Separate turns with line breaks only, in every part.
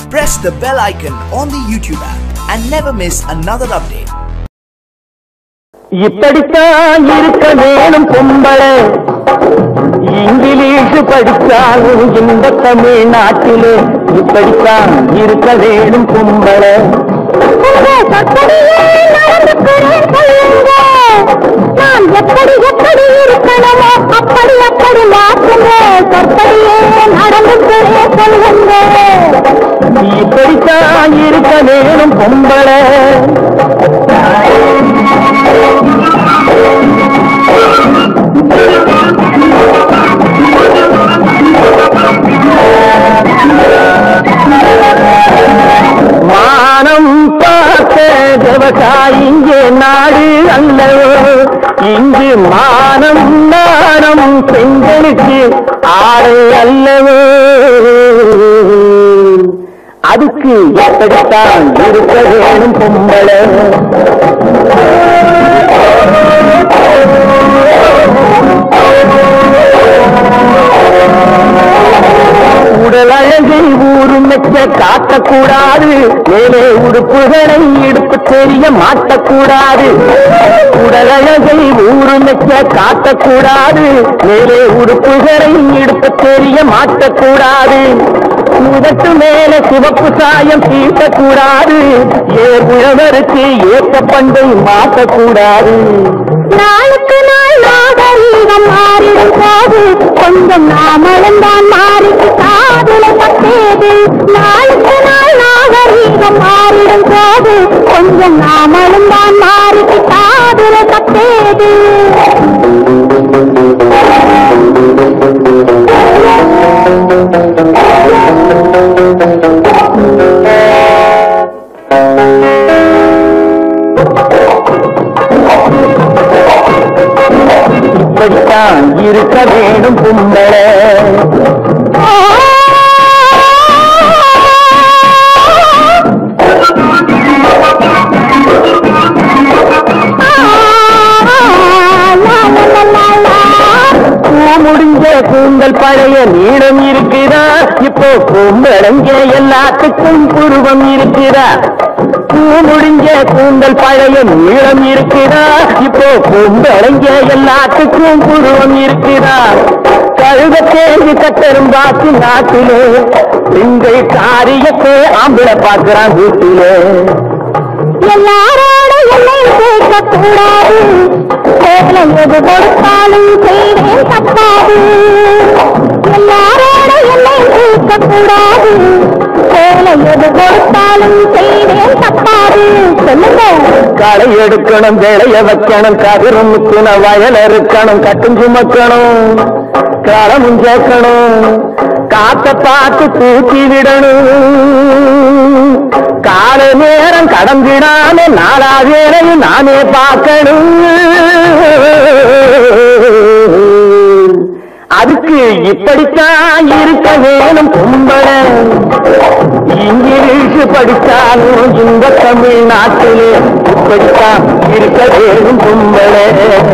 Press the bell icon on the YouTube app and never miss another update.
இப்படித்தான் இருக்க வேணும் பொம்பளை English படிச்சாலும் இந்த தமிழ்நாட்டிலே இப்படித்தான் இருக்க வேணும் பொம்பளை
நான் எப்படி எப்படி இருக்கணுமோ அப்படி அப்படி மாற்றுங்க சொற்படியே நடந்துக்கிறே சொல்லுங்க
இப்படித்தான் இருக்க வேணும் பொம்பளை மானம் பார்த்த விவசாயிங்க நாடு அல்லவோ இங்கு மானம் நாணம் பெண்களுக்கு ஆடை அல்லவோ அதுக்கு எப்படித்தான் இருக்க வேணும் பொம்பளை உடல் அழகை ஊரும் மெச்ச காட்டக்கூடாது மேலே உடுப்புகளை இடுப்பு தெரிய மாட்டக்கூடாது உடல் அழகை ஊரும் மெச்ச காட்டக்கூடாது மேலே உடுப்புகளை இடுப்பு தெரிய மாட்டக்கூடாது உதட்டு மேல சிவப்பு சாயம் தீட்டக்கூடாது ஏர் உழவருக்கு ஏற்ற பண்டை மாற்றக்கூடாது
நாளுக்கு நாள் நாகரீகம் மாறிடும் போது கொஞ்சம் நாமளும் தான் மாறிக்கு காதுல தப்பேது நாளுக்கு நாள் நாகரீகம் மாறிடும் போது கொஞ்சம் நாமளும் தான் மாறிக்கு காதுல தப்பேது
இப்படித்தான் இருக்க வேணும் பொம்பளை பூ முடிஞ்ச கூந்தல் பழைய நீளம் இருக்குதா இப்போ பொம்பளைங்க எல்லாத்துக்கும் புருவம் இருக்குதா பூ முடிஞ்ச கூந்தல் பழைய நீளம் இருக்குதா இப்போ பொம்பளைங்க எல்லாத்துக்கும் புருவம் இருக்குதா கழுத தேங்கி கட்டரும் பாத்து நாட்டிலே பெண்கள் காரியத்தை ஆம்பளை பார்க்கிறான் வீட்டிலே
எல்லாரோட எல்லை சேர்க்க கூடாது வேலை எது கொடுத்தாலும் செய்வேன் தப்பாது எல்லாரோட எல்லை சேர்க்க கூடாது வேலை எது கொடுத்தாலும் செய்வேன் தப்பாது சொல்லுங்க
களை எடுக்கணும் விளைய வைக்கணும் கதிரும் முக்கணும் வயல் இருக்கணும் கட்டும் சுமக்கணும் களமும் சேர்க்கணும் காத்த பார்த்து தூக்கி விடணும் கால நேரம் கடந்திடாம நாலா வேலையும் நானே பார்க்கணும் அதுக்கு இப்படித்தான் இருக்க வேணும் பொம்பளை இங்கிலீஷ் படித்தாலும் இந்த தமிழ்நாட்டிலே இப்படித்தான் இருக்க வேணும் பொம்பளை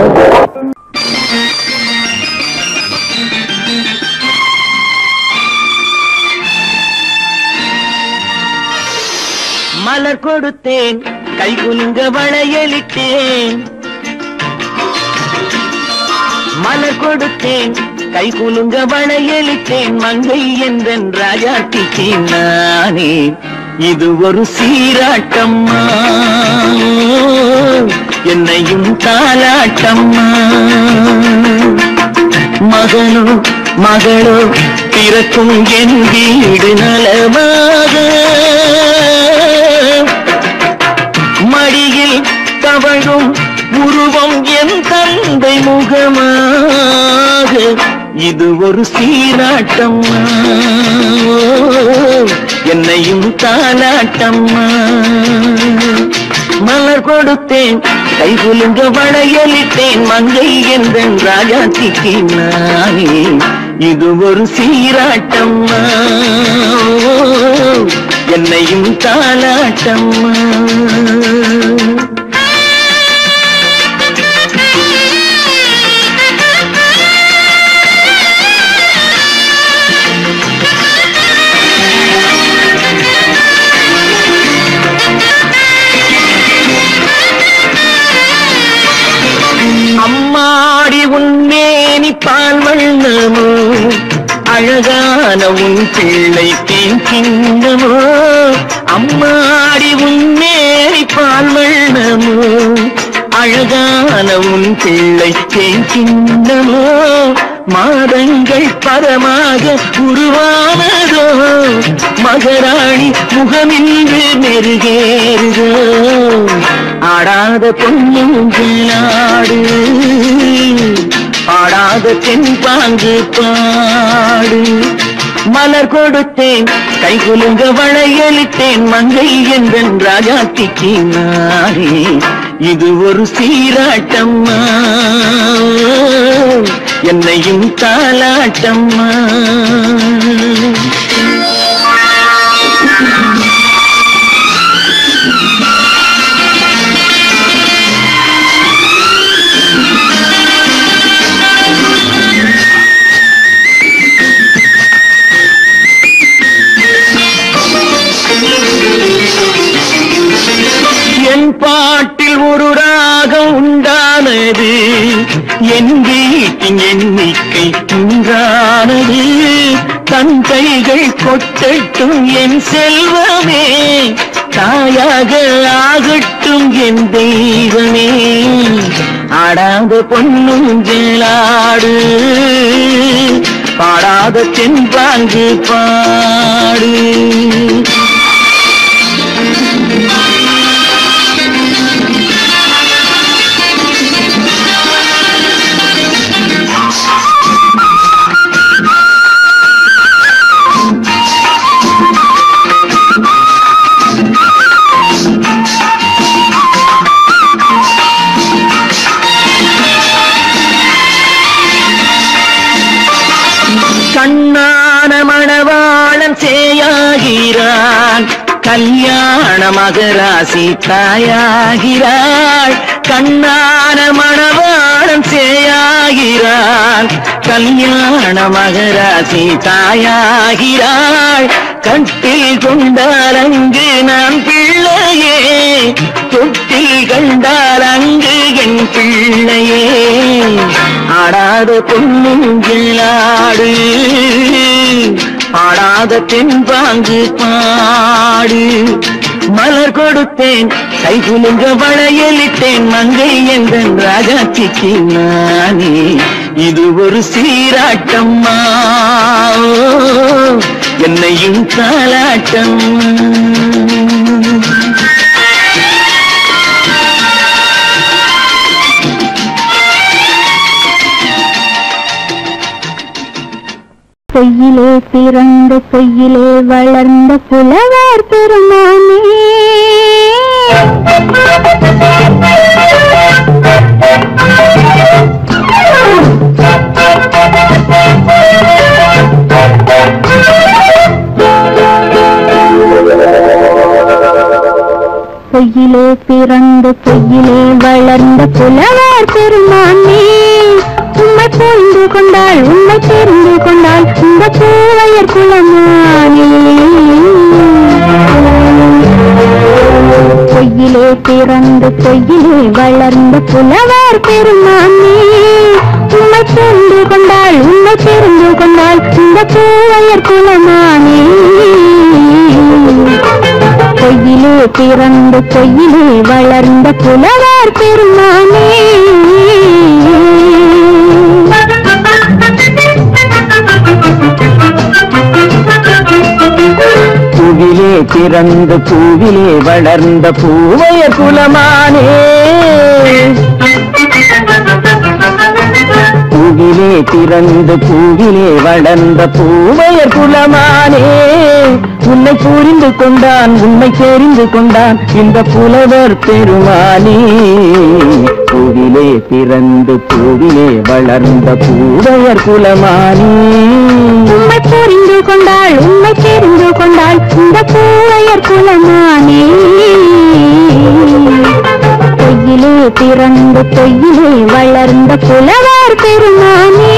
மலர் கொடுத்தேன் கை குலுங்க வளையலிட்டேன் மலர் கொடுத்தேன் கை குலுங்க வளையலிட்டேன் மங்கை என்றன் ராஜாட்டிக்கு நானே இது ஒரு சீராட்டம்மா என்னையும் தாலாட்டம்மா மகனோ மகளோ பிறக்கும் என் வீடு நலமாக மடியில் தவழும் உருவம் என் தந்தை முகமாக இது ஒரு சீராட்டம்மா என்னையும் தாலாட்டம்மா மலர் கொடுத்தேன் கை குலுங்க வளையலிட்டேன் மங்கை என்றன் ராஜாத்திக்கு நானே இது ஒரு சீராட்டம்மா என்னையும் தாலாட்டம்மா
ஆ
பிள்ளை தேன் கிண்ணமோ அம்மாடி உன்னேறி பால் வண்ணமோ அழகான உன் பிள்ளை தேன் கிண்ணமோ மாதங்கள் பரமாக உருவானதோ மகராணி முகமின்று மெருகேறுதோ ஆடாத பொன்னுங்களாடு பாடாத தென்பாங்கு பாடு மலர் கொடுத்தேன் கை குலுங்க வளையலிட்டேன் மங்கை என்றன் ராஜாத்திக்கு நாரே இது ஒரு சீராட்டம்மா என்னையும் தாலாட்டம்மா என் பாட்டில் ஒரு ராகம் உண்டானது என் வீட்டின் எண்ணிக்கை உண்டானது தன் கைகள் கொட்டட்டும் என் செல்வமே தாயாக ஆகட்டும் என் தெய்வமே ஆடாத பொண்ணும் ஜெலாடு பாடாத தென்பாங்கு பாடு கண்ணான மணவாளன் சேயாகிறான் கல்யாண மகராசி தாயாகிறாள் கண்ணான மணவாளன் சேயாகிறான் கல்யாண மகராசி தாயாகிறாள் கட்டில் கொண்டால் அங்கு நான் பிள்ளையே தொட்டில் கண்டால் அங்கு என் பிள்ளையே ஆடாத பொண்ணுங்களாடு ஆடாத தென்பாங்கு பாடு மலர் கொடுத்தேன் கை குலுங்க வளையலிட்டேன் மங்கை எந்தன் ராஜாச்சிக்கு நானே இது ஒரு சீராட்டம்மா என்னையும் தாலாட்டம்
பொய்யிலே பிறந்த பொய்யிலே வளர்ந்த புலவர் பெருமானே பொய்யிலே பிறந்த பொய்யிலே வளர்ந்த புலவர் பெருமானே உண்மை புரிந்து கொண்டாள் உண்மை தெரிந்து கொண்டாள் இந்த பூவையர் குலமானே பொய்யிலே பிறந்து பொய்யிலே வளர்ந்த புலவர் பெருமானே உண்மை தெரிந்து கொண்டாள் உண்மை தெரிந்து கொண்டாள் இந்த பூவையர் குலமானே பொய்யிலே பிறந்து பொய்யிலே வளர்ந்த புலவர் பெருமானே
பூவிலே பிறந்து பூவிலே வளர்ந்த பூவைய குலமானே பூவிலே பிறந்து பூவிலே வளர்ந்த பூவையர் குலமானே உன்னை புரிந்து கொண்டான் உன்னை தெரிந்து கொண்டான் இந்த புலவர் பெருமானே பூவிலே பிறந்து பூவிலே வளர்ந்த பூவையர் குலமானே
உண்மை புரிந்து கொண்டாள் உண்மை தெரிந்து கொண்டாள் இந்த பூவையர் குலமானே பொய்யிலே பிறந்து பொய்யிலே வளர்ந்த புலவர் பெருமானே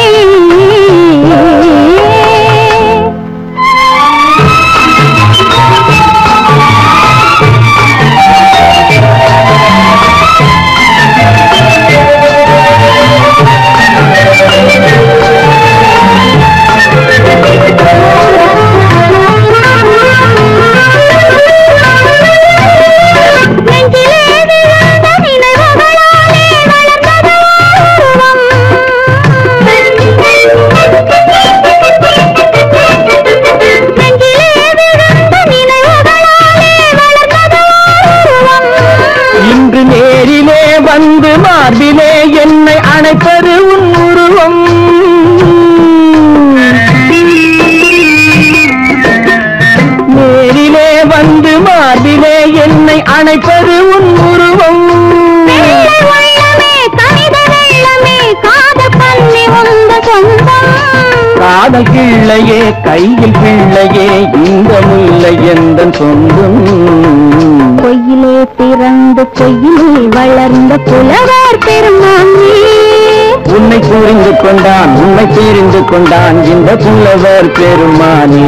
அணைப்பது உன் உருவம்
வெள்ளை உள்ளமே கணித வெள்ளமே காதல் பண்ணி உந்த சொந்தம்
காதல் கிள்ளையே கையில் பிள்ளையே இந்த முல்லை எந்த சொந்தம்
பொய்யிலே பிறந்து பொய்யிலே வளர்ந்த புலவர் பெருமானே
உன்னை புரிந்து கொண்டான் உன்னை தெரிந்து கொண்டான் இந்த புலவர் பெருமானே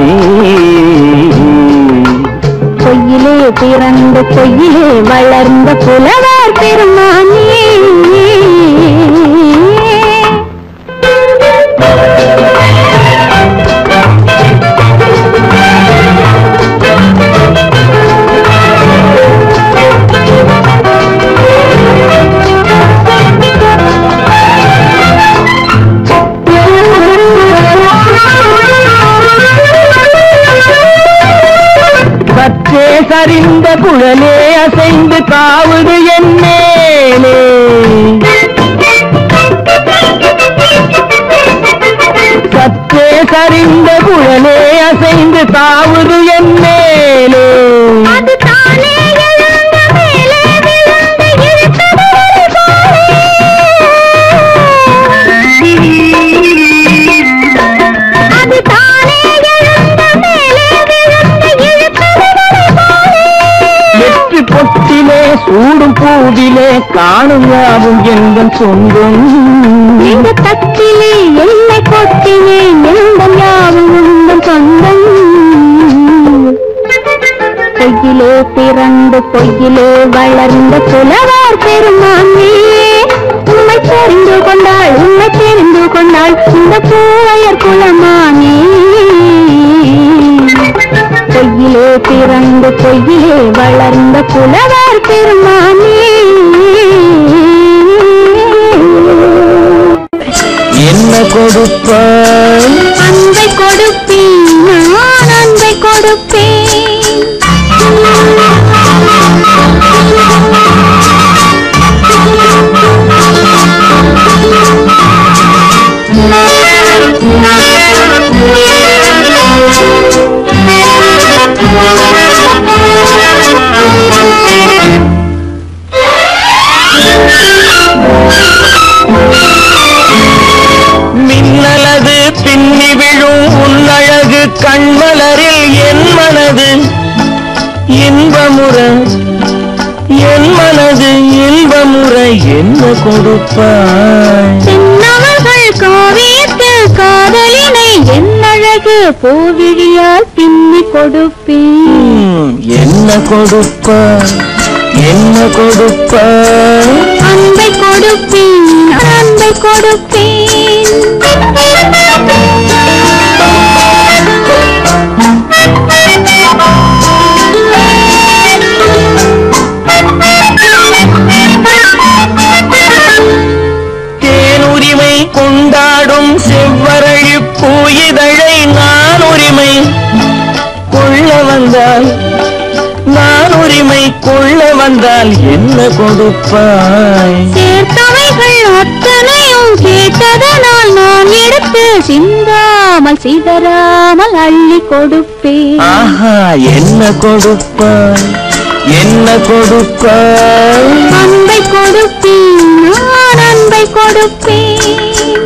பொய்யிலே பிறந்து பொய்யிலே வளர்ந்த புலவர் பெருமானே
சற்றே சரிந்த குழலே அசைந்து காவுது என் மேலே சற்றே சரிந்த குழலே அசைந்து தாவுது என் மேலே
அது தானே எழுந்த மேலே விழுந்து இழுத்தது ஒரு போலே. அது தானே எழுந்த மேலே விழுந்து இழுத்தது ஒரு போலே.
வெற்றி பொட்டிலே சூடும் பூவிலே காணும் யாவும் எங்கள் சொந்தம்
இந்த தட்டிலே எல்லை கொட்டிலே எந்தம் யாவும் உந்தம் சொந்தம் பொய்யிலே பிறந்து பொய்யிலே வளர்ந்த புலவர் பெருமானே உண்மை தெரிந்து கொண்டாள் உண்மை தெரிந்து கொண்டாள் இந்த பூவையர் குலமானே பொய்யிலே பிறந்து பொய்யிலே வளர்ந்த புலவர் பெருமானே
என்ன கொடுப்பாய்
அன்பை கொடுப்பேன் நான் அன்பை கொடுப்பேன்
மின்னலது பின்னி விழும் உன்னழகு கண்மலரில் என் மனது இன்பமுற என் மனது இன்பமுற என்ன கொடுப்பாய்
சின்னவர்கள் காவியத்தில் காதலினை என்னழகு பூவிழியால் பின்னி கொடுப்பேன்
ம், என்ன கொடுப்பாய் என்ன கொடுப்பாய்
அன்பை கொடுப்பேன் அன்பை கொடுப்பேன்
தேனுரிமை கொண்டாடும் செவ்வரழி பூயிதழை நான் உரிமை கொள்ள வந்தால் நான் உரிமை கொள்ள வந்தால் என்ன கொடுப்பாய்
சேர்த்தவைகள் அத்தனையும் கேட்டதனால் நான் எடுத்து சிந்தாமல் சிதறாமல் அள்ளி கொடுப்பேன்
ஆஹா என்ன கொடுப்பாய் என்ன கொடுப்பாய்
அன்பை கொடுப்பேன் நான் அன்பை கொடுப்பேன்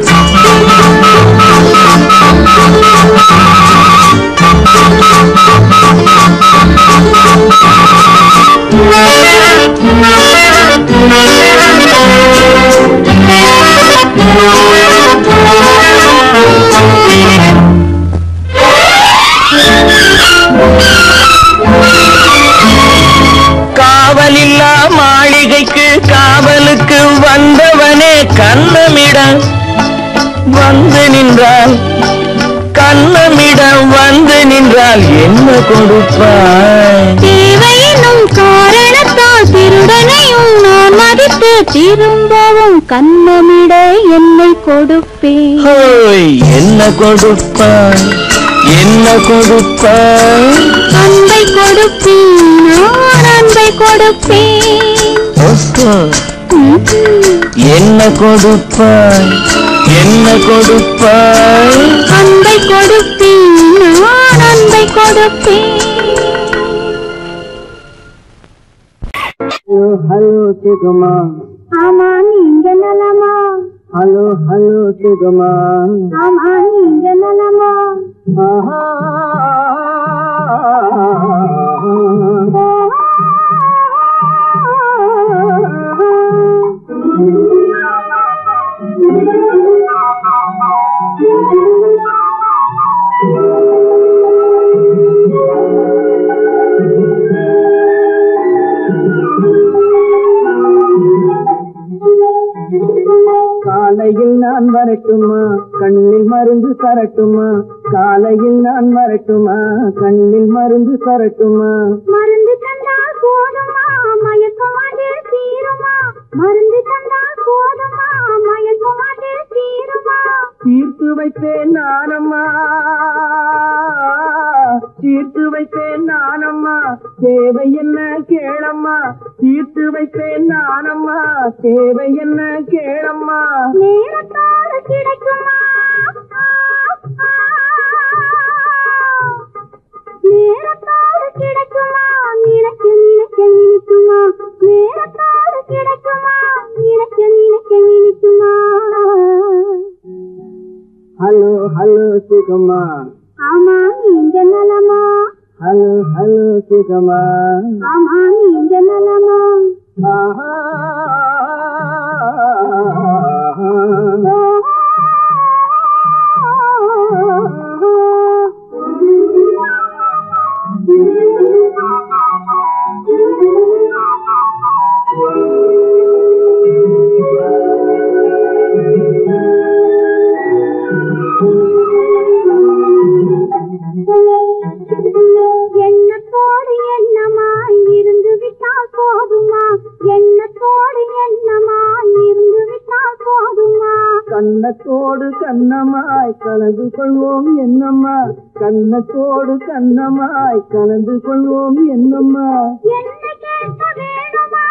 காவலில்லா மாளிகைக்கு காவலுக்கு வந்தவனே கண்ணமிட வந்து நின்றால் கண்ணமிட வந்து நின்றால் என்ன கொடுப்பாய்
தேவையினும் காரணத்தால் திருடனையும் நான் மதித்து திரும்பவும் கண்ணமிட என்னை கொடுப்பேன்
ஹோய் என்ன கொடுப்பாய் என்ன கொடுப்பாய்
அன்பை கொடுப்பேன் நான் அன்பை கொடுப்பேன்
ஓஹோ,
ம்ம்.
என்ன கொடுப்பாய் என்ன கொடுப்பாய்
அன்பை கொடுப்பேன் நான் அன்பை கொடுப்பேன்
ஹலோ சிகுமா
ஆமா நீங்க நலமா
ஹலோ ஹலோ சிகுமா
ஆமா நீங்க நலமா
ஆஹா காலையில் நான் வரட்டுமா கண்ணில் மருந்து தரட்டுமா காலையில் நான் வரட்டுமா கண்ணில் மருந்து தரட்டுமா
மருந்து தந்தால் போதுமா மயக்கம் அது தீருமா மருந்து தந்தால் போதுமா மயக்கம் அது தீருமா
தீர்த்து வைத்தேன் நானம்மா தீர்த்து வைத்தேன் நானம்மா தேவை என்ன கேளம்மா தீர்த்து வைத்தேன் நானம்மா தேவை என்ன கேளம்மா
நேரத்தோடு கிடைக்குமா நேரத்தோடு கிடைக்குமா நினைக்க நினைக்க நினைக்குமா நேரத்தோடு கிடைக்குமா நினைக்க நினைக்க நினைக்குமா
ஹலோ ஹலோ சுகமா
ஆமா நீங்க நலமா
ஹலோ ஹலோ சுகமா
ஆமா நீங்க நலமா
ஆஹா
எண்ணத்தோடு எண்ணமாய் இருந்து விட்டால் போதுமா எண்ணத்தோடு எண்ணமாய் இருந்து விட்டால் போதுமா
கண்ணத்தோடு கண்ணமாய் கலந்து கொள்வோம் என்னம்மா கண்ணத்தோடு கண்ணமாய் கலந்து கொள்வோம் என்னம்மா
என்ன கேட்க வேணுமா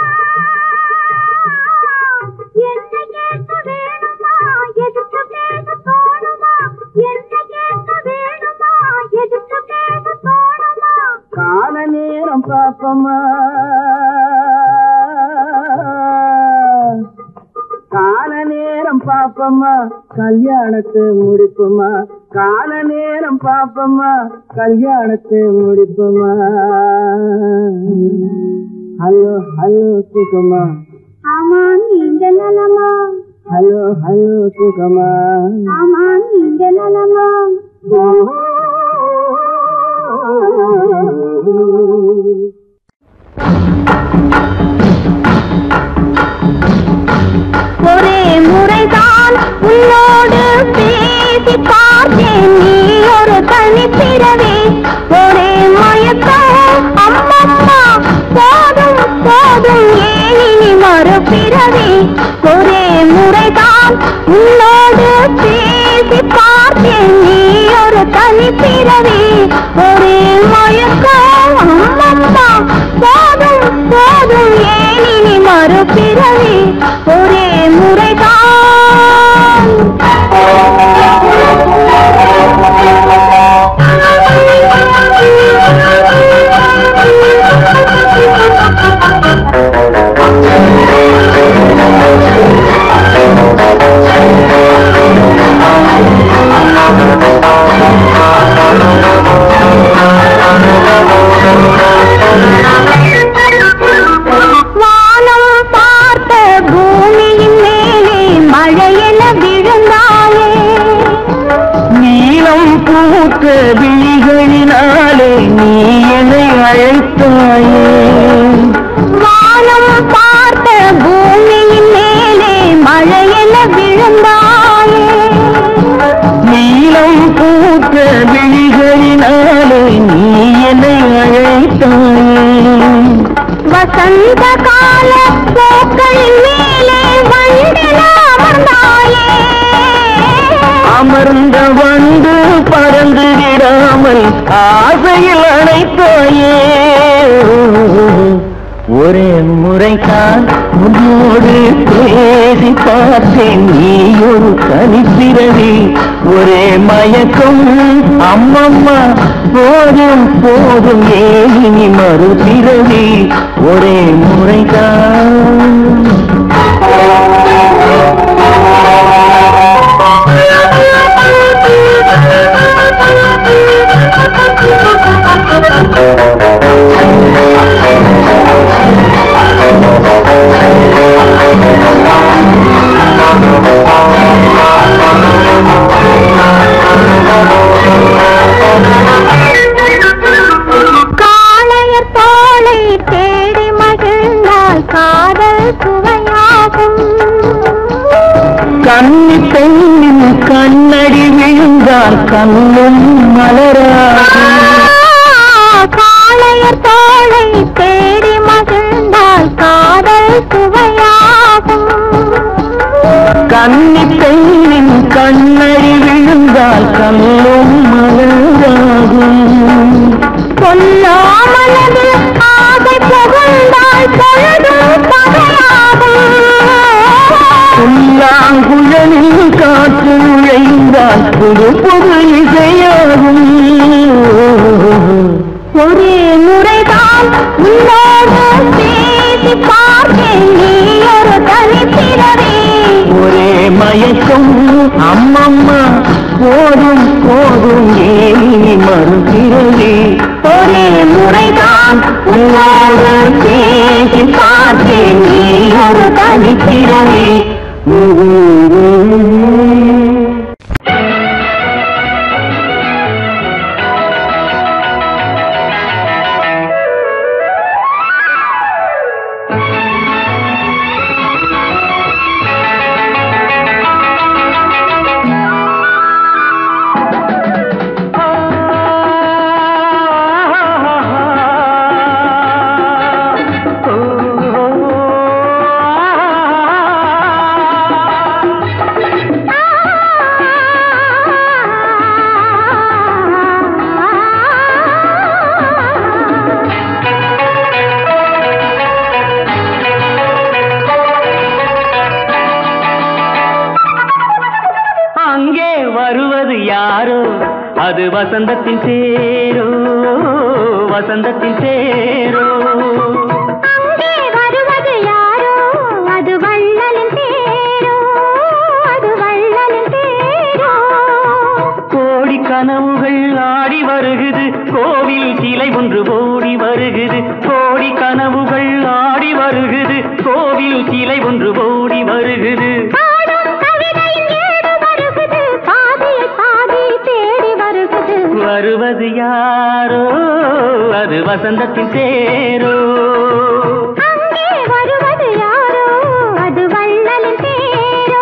என்ன கேட்க வேணுமா எதுக்கு பேச தோணுமா என்ன கேட்க வேணுமா எதுக்கு பேச தோணுமா
கால நேரம் பாப்பம்மா கால நேரம் பாப்பம்மா கல்யாணத்தை முடிப்புமா கால நேரம் பாப்பம்மா கல்யாணத்தை முடிப்புமா ஹலோ ஹலோ சுகமா
ஆமா நீங்க நலமா
ஹலோ ஹலோ சுகமா
ஆமா நீங்க நலமா ஒரே முறைதான் உன்னோடு பேசி பார்த்தேன் நீ ஒரு தனிப்பிறவி ஒரே மயக்கம் அம்மம்மா போதும் போதும் ஏன் இனி மறுபிறவி ஒரே முறைதான் உன்னோடு பேசி பார்த்தேன் நீ ஒரு தனிப்பிறவி ஒரே மயக்கம் அம்மம்மா போதும் போதும் ஏன் இனி மறுபிறவி ஒரே வானம் பார்த்த பூமியின் மேலே மழையென விழுந்தாயே
நீலம் பூத்த விழிகளினாலே நீ என்னை அழைத்தாயே
வானம் பார்த்த பூமியின் மேலே மழையென விழுந்தாயே
நீலம் பூத்த விழிகளினாலே நீ என்னை அழைத்தாயே
வசந்த கால பூக்களின் மேலே வண்டில் அமர்ந்தாயே
அமர்ந்த வந்து பறந்து விடாமல் ஆசையில் அணைத்தாயே ஒரே முறைதான் உன்னோடு பேசி பார்த்தேன் நீ ஒரு தனிப்பிறவி ஒரே மயக்கம் அம்மம்மா
போதும் போதும் ஏனி மறுபிறவி ஒரே முறைதான்
காளையர் தோளை தேடி மகிழ்ந்தால் காதல் சுவையாகும்
கண்ணி பெண்ணின் கண்ணடி விழுந்தால் கண்ணும் மலராகும்
காளையர் தோளை தேடி மகிழ்ந்தால் காதல் சுவையாகும்
கண்ணி பெண்ணின் கண்ணடி விழுந்தால் கண்ணும் மலராகும்
சொல்லாமலதில் ஆசை புகுந்தால் பொழுதும் பகையாகும்
புல்லாங்குழலில் காற்று நுழைந்தால் புது புது இசையாகும்
ஒரே முறைதான் உன்னோடு பேசி பார்த்தேன் நீ ஒரு தனிப்பிறவி
ஒரே மயக்கம் அம்மம்மா போதும் போதும் ஏனி மறுபிறவி
ஒரே முறைதான்
உன்னோடு பேசி பார்த்தேன் நீ ஒரு தனித்திறவி
அங்கே வருவது யாரோ அது வசந்தத்தின் தேரோ வசந்தத்தின் தேரோ
அங்கே வருவது யாரோ அது வள்ளலின் தேரோ அது வள்ளலின் தேரோ
கோடி கனவுகள் ஆடி வருகுது கோவில் சிலை ஒன்று ஓடி வருகுது கோடி கனவுகள் ஆடி வருகுது கோவில் சிலை ஒன்று ஓடி வருகுது
பாடும் கவிதையின் ஏடு வருகுது பாதியை பாதி தேடி வருகுது
வருவது யாரோ அது வசந்தத்தின் தேரோ
அங்கே வருவது யாரோ அது வள்ளலின் தேரோ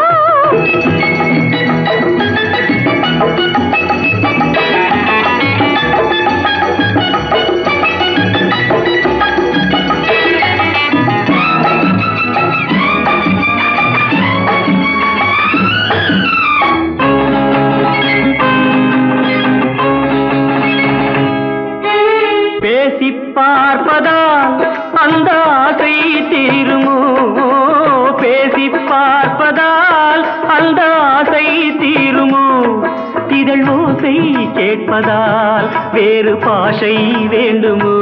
பேசி பார்ப்பதால் அந்த ஆசை தீருமோ பேசி பார்ப்பதால் அந்த ஆசை தீருமோ இதழ் ஓசை கேட்பதால் வேறு பாஷை வேண்டுமோ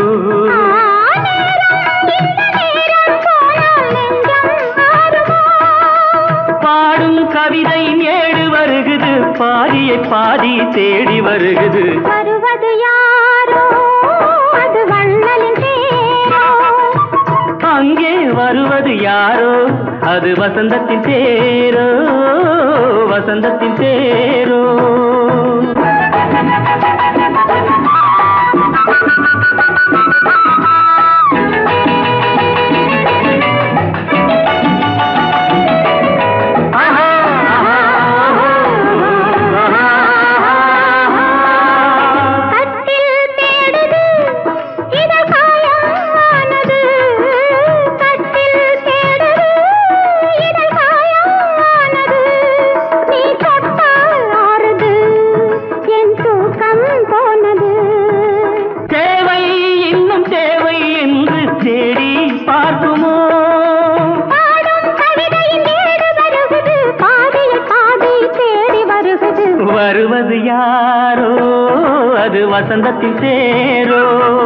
பாடும் கவிதை ஏடு வருகுது பாதியை பாதி தேடி வருகுது
வருவது யாரோ அது வள்ளலின் தேரோ
அங்கே வருவது யாரோ அது வசந்தத்தின் தேரோ வசந்தத்தின் தேரோ
கட்டில் தேடுது இதழ் காயமானது கட்டில் தேடுது இதழ் காயமானது நீ தொட்டால் ஆறுது என் தூக்கம் போனது
தேவை இன்னும் தேவை என்று தேடி பார்க்குமோ
பாடும் கவிதையின் ஏடு வருகுது பாதியை பாதி தேடி வருகுது
வருவது யாரோ அது வசந்தத்தின் தேரோ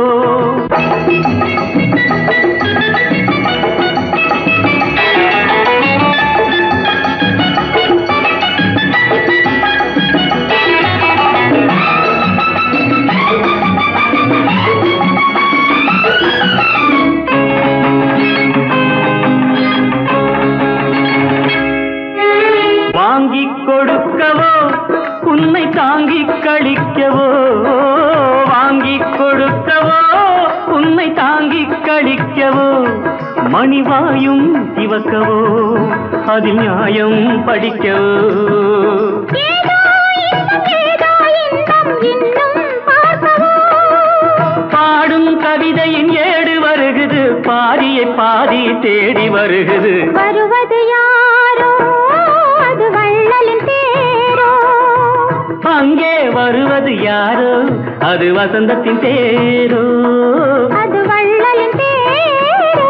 வாங்கிக் கொடுக்கவோ உன்னை தாங்கிக் கழிக்கவோ வாங்கிக் கொடுக்கவோ உன்னை தாங்கிக் கழிக்கவோ மணிவாயும் சிவக்கவோ அதில் நியாயம் படிக்கவோ
ஏதோ இன்பம் ஏதோ இன்பம் இன்னும் பார்க்கவோ
பாடும் கவிதையின் ஏடு வருகுது பாதியை பாதி தேடி வருகுது
வருவது யாரோ அது வள்ளலின் தேரோ
அங்கே வருவது யாரோ அது வசந்தத்தின் தேரோ
அது வள்ளலின் தேரோ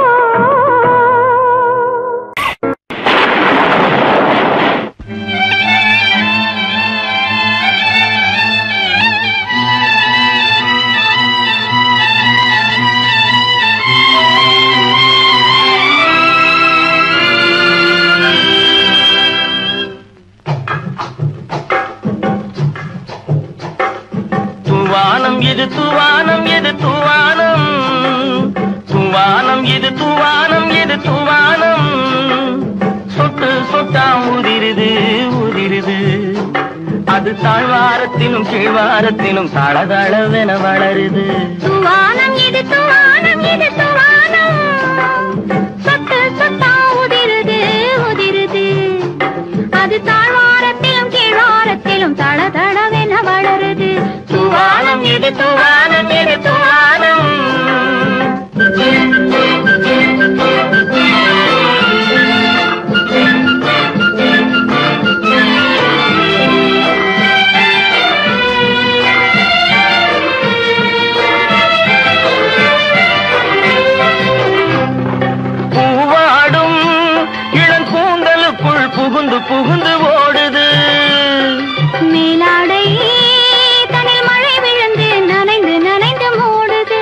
துவானம் இது துவானம் இது துவானம் துவானம் இது துவானம் இது துவானம் சொட்டு சொட்டா உதிருது உதிருது அது தாழ்வாரத்திலும் கீழ்வாரத்திலும் தளதளவென வளருது
துவானம் இது துவானம் இது துவானம் சொட்டு சொட்டா உதிருது உதிருது அது தாழ்வாரத்திலும் கீழ்வாரத்திலும் தள தளவென வளருது
துவானம் இது துவானம் இது துவானம் பூவாடும் இளம் கூந்தலுக்குள் புகுந்து புகுந்து ஓடுது
மேலாடை தனில் மழை விழுந்து நனைந்து நனைந்து மூடுது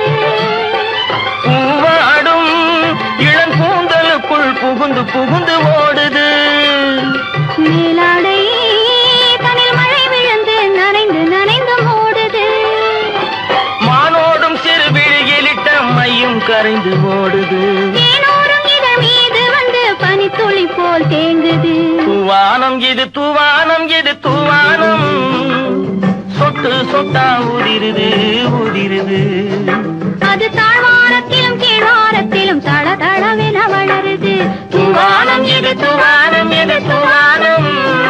பூவாடும் இளம் கூந்தலுக்குள் புகுந்து புகுந்து ஓடுது
மேலாடை தனில் மழை விழுந்து நனைந்து நனைந்து மூடுது
மானோடும் சிறு விழியிலிட்ட மையும் கரைந்து ஓடுது
தேனோரும் இதழ் மீது வந்து பனித்துளி போல் தேங்குது
தூவானம் இது தூவானம் இது தூவானம் சொட்டு சொட்டா உதிருது உதிருது
அது தாழ்வாரத்திலும் கீழ்வாரத்திலும் தள தளவென வளருது
தூவானம் இது தூவானம் இது தூவானம்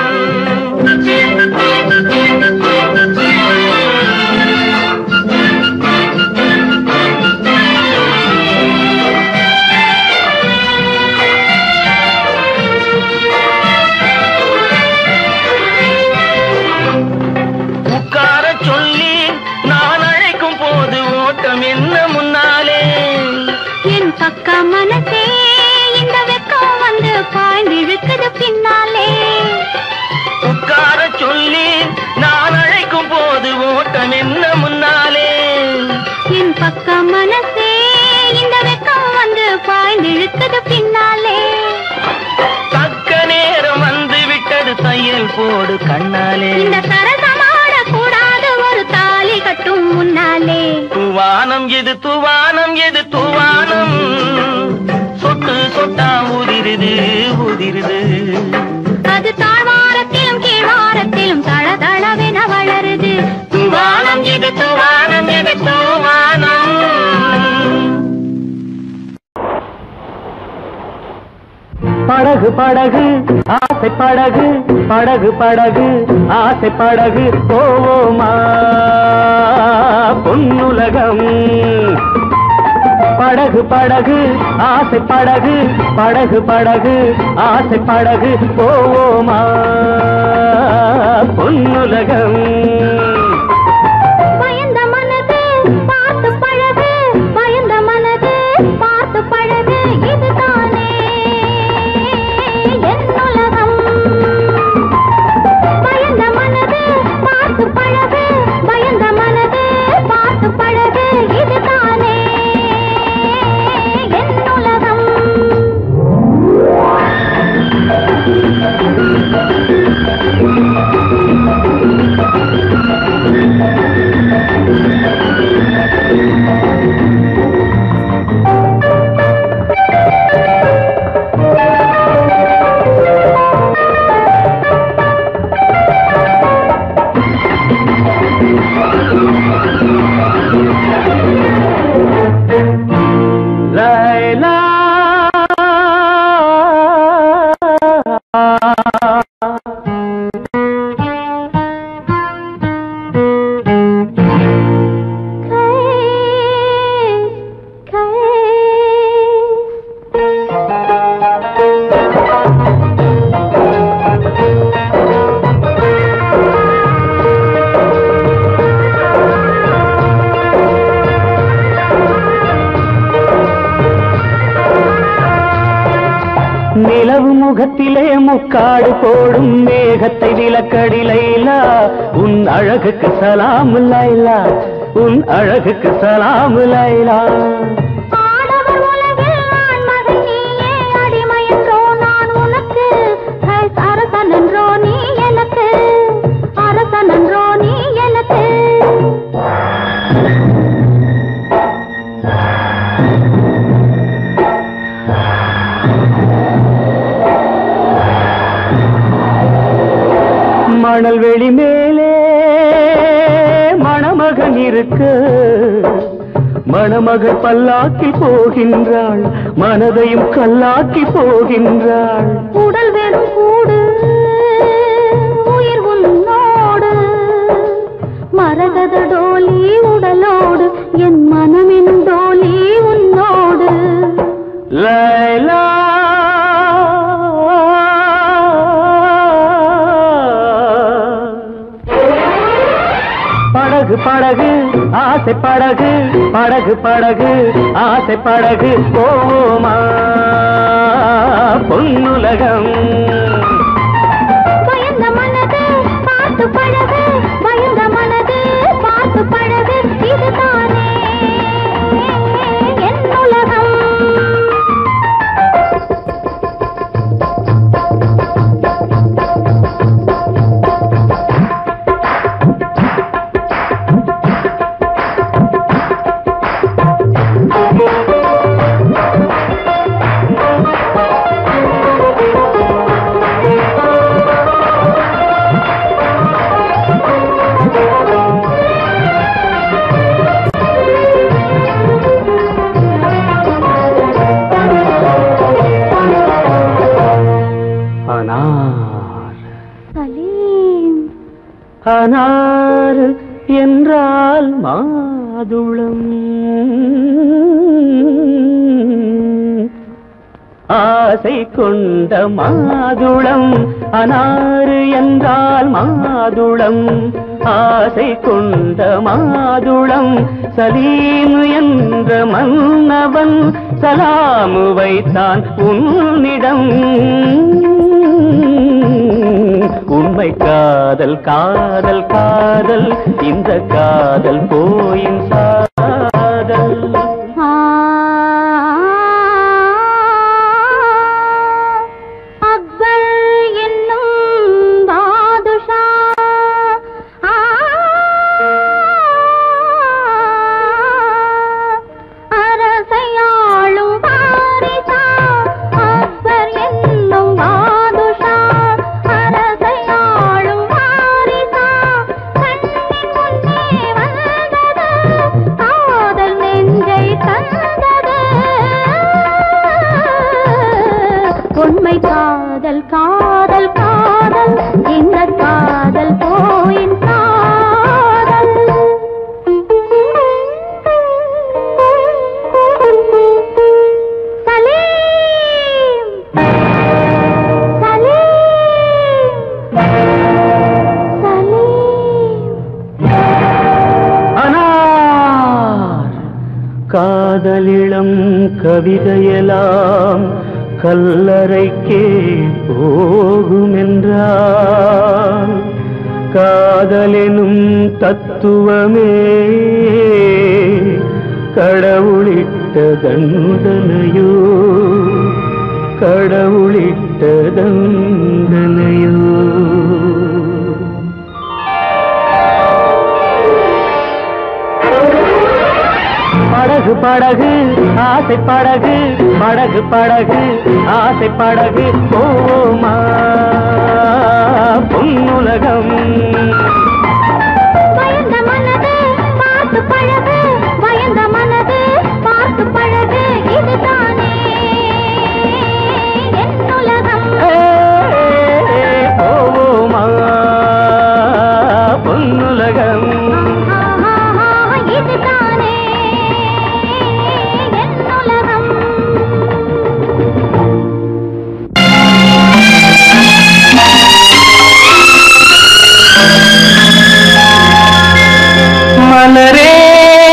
உட்கார சொல்லி நான் அழைக்கும் போது ஓட்டம் என்ன முன்னாலே
என் பக்க மனசே இந்த வெக்கம் வந்து பாய்ந்து இழுக்குது பின்னாலே
உட்கார சொல்லி நான் அழைக்கும் போது ஓட்டம் என்ன முன்னாலே
என் பக்க மனசே இந்த வெக்கம் வந்து பாய்ந்து இழுக்குது பின்னாலே
தக்க நேரம் வந்து விட்டது தையல் போடு கண்ணாலே
இந்த சரசமாட கூடாது ஒரு தாலி கட்டும் முன்னாலே
துவானம் எது துவானம் எது துவானம் சொட்டு சொட்டா உதிருது உதிருது
அது தாழ்வாரத்திலும் கீழ்வாரத்திலும் தள தளவென வளருது
துவானம் எது துவானம் எது துவானம் படகு படகு ஆசை படகு படகு படகு ஆசை படகு போவோமா பொன்னுலகம் படகு படகு ஆசை படகு படகு படகு ஆசை படகு போவோமா பொன்னுலகம்
பயந்த மனது பார்த்து பழகு பயந்த மனது பார்த்து பழகு இதுதானே என் உலகம் பயந்த மனது பார்த்து பழகு பயந்த மனது
நிலவு முகத்திலே முக்காடு போடும் மேகத்தை விலக்கடி லைலா உன் அழகுக்கு சலாம் லைலா உன் அழகுக்கு சலாம் லைலா
ஆடவர் உலகில் நான் மகன் நீயே அடிமையன்றோ நான் உனக்கு ஹை, அரசனன்றோ நீ எனக்கு அரசனன்றோ நீ எனக்கு
மணல் வெளி மேலே மணமகன் இருக்க மணமகள் பல்லாக்கி போகின்றாள் மனதையும் கல்லாக்கி போகின்றாள்
உடல் வெறும் கூடு உயிர் உன்னோடு மரகத டோலி உடலோடு என் மனமெனும் டோலி உன்னோடு
லைலா படகு படகு ஆசை படகு படகு படகு ஆசை படகு போமா பொன்னுலகம்
பயந்த மனது பார்த்து பழகு பயந்த மனது பார்த்து பழகு இதுதானே என் உலகம்
அனார்
சலீம்
அனார் என்றால் மாதுளம் ஆசை கொண்ட மாதுளம் அனாறு என்றால் மாதுளம் ஆசை கொண்ட மாதுளம் சலீம் என்ற மன்னவன் சலாமு வைத்தான் உன்னிடம் உண்மை காதல் காதல் காதல் இந்த காதல் போயின் சாதல்
ஆ அக்பர் என்னும் பாதுஷா ஆ அரசையாளும் பாரிசா அக்பர் என்னும் பாதுஷா அரசையாளும் பாரிசா கண்ணின் முன்னே வந்தது காதல் நெஞ்சை தந்தது உண்மை காதல் காதல் காதல் இந்த காதல் போயின் காதல் சலீம் சலீம் சலீம்
அனார் காதலிளம் கவிதையெல்லாம் கல்லறைக்கே போகுமென்றால் காதலெனும் தத்துவமே கடவுளிட்ட தண்டனையோ கடவுளிட்ட தண்டனையோ படகு படகு ஆசை படகு படகு படகு ஆசை படகு போமா பொன்னுலகம்
பயந்த மனது பார்த்து பழகு பயந்த மனது பார்த்து பழகு இதுதானே என் உலகம்
ஏ, போமா பொன்னுலகம்
ஆஹா, இதுதானே என் உலகம்
மலரே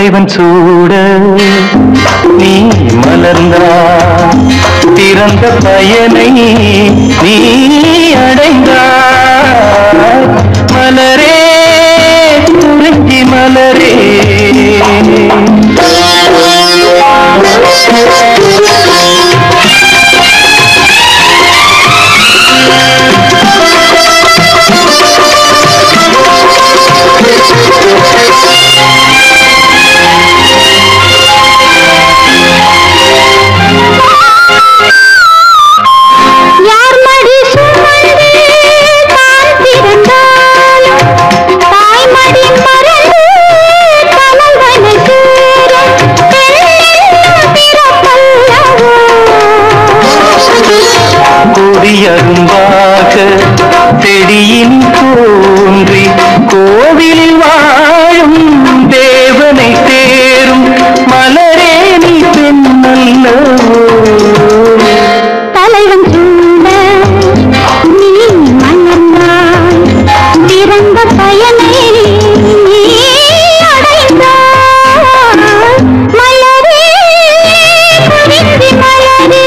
தலைவன் சூட நீ மலர்ந்தா பிறந்த பயனை நீ அடைந்தாய் மலரே குறிஞ்சி மலரே
யார் மடி சுமந்து தான் பிறந்தாலும் தாய் மடி மறந்து கணவனை சேரும் பெண்ணென்னும் பிறப்பல்லவோ.
கொடியரும்பாக செடியின் தோன்றி கோவிலில் வாழும் தேவனை தேரும் மலரே நீ பெண்ணல்லவோ
தலைவன் சூட நீ மன்னனாய் பிறந்த பயனை நீ அடைந்தாய் மலரே குறிஞ்சி மலரே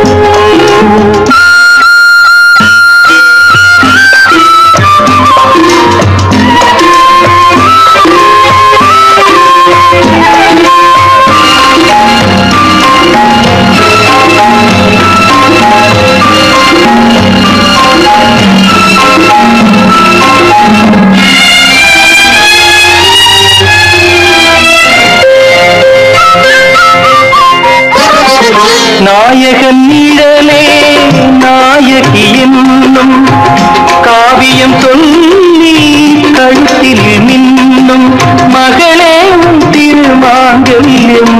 நாயகன் நிழலே நாயகி என்னும் காவியம் சொல்லி கழுத்தில் மின்னும் மகளே உன் திருமாங்கல்யம்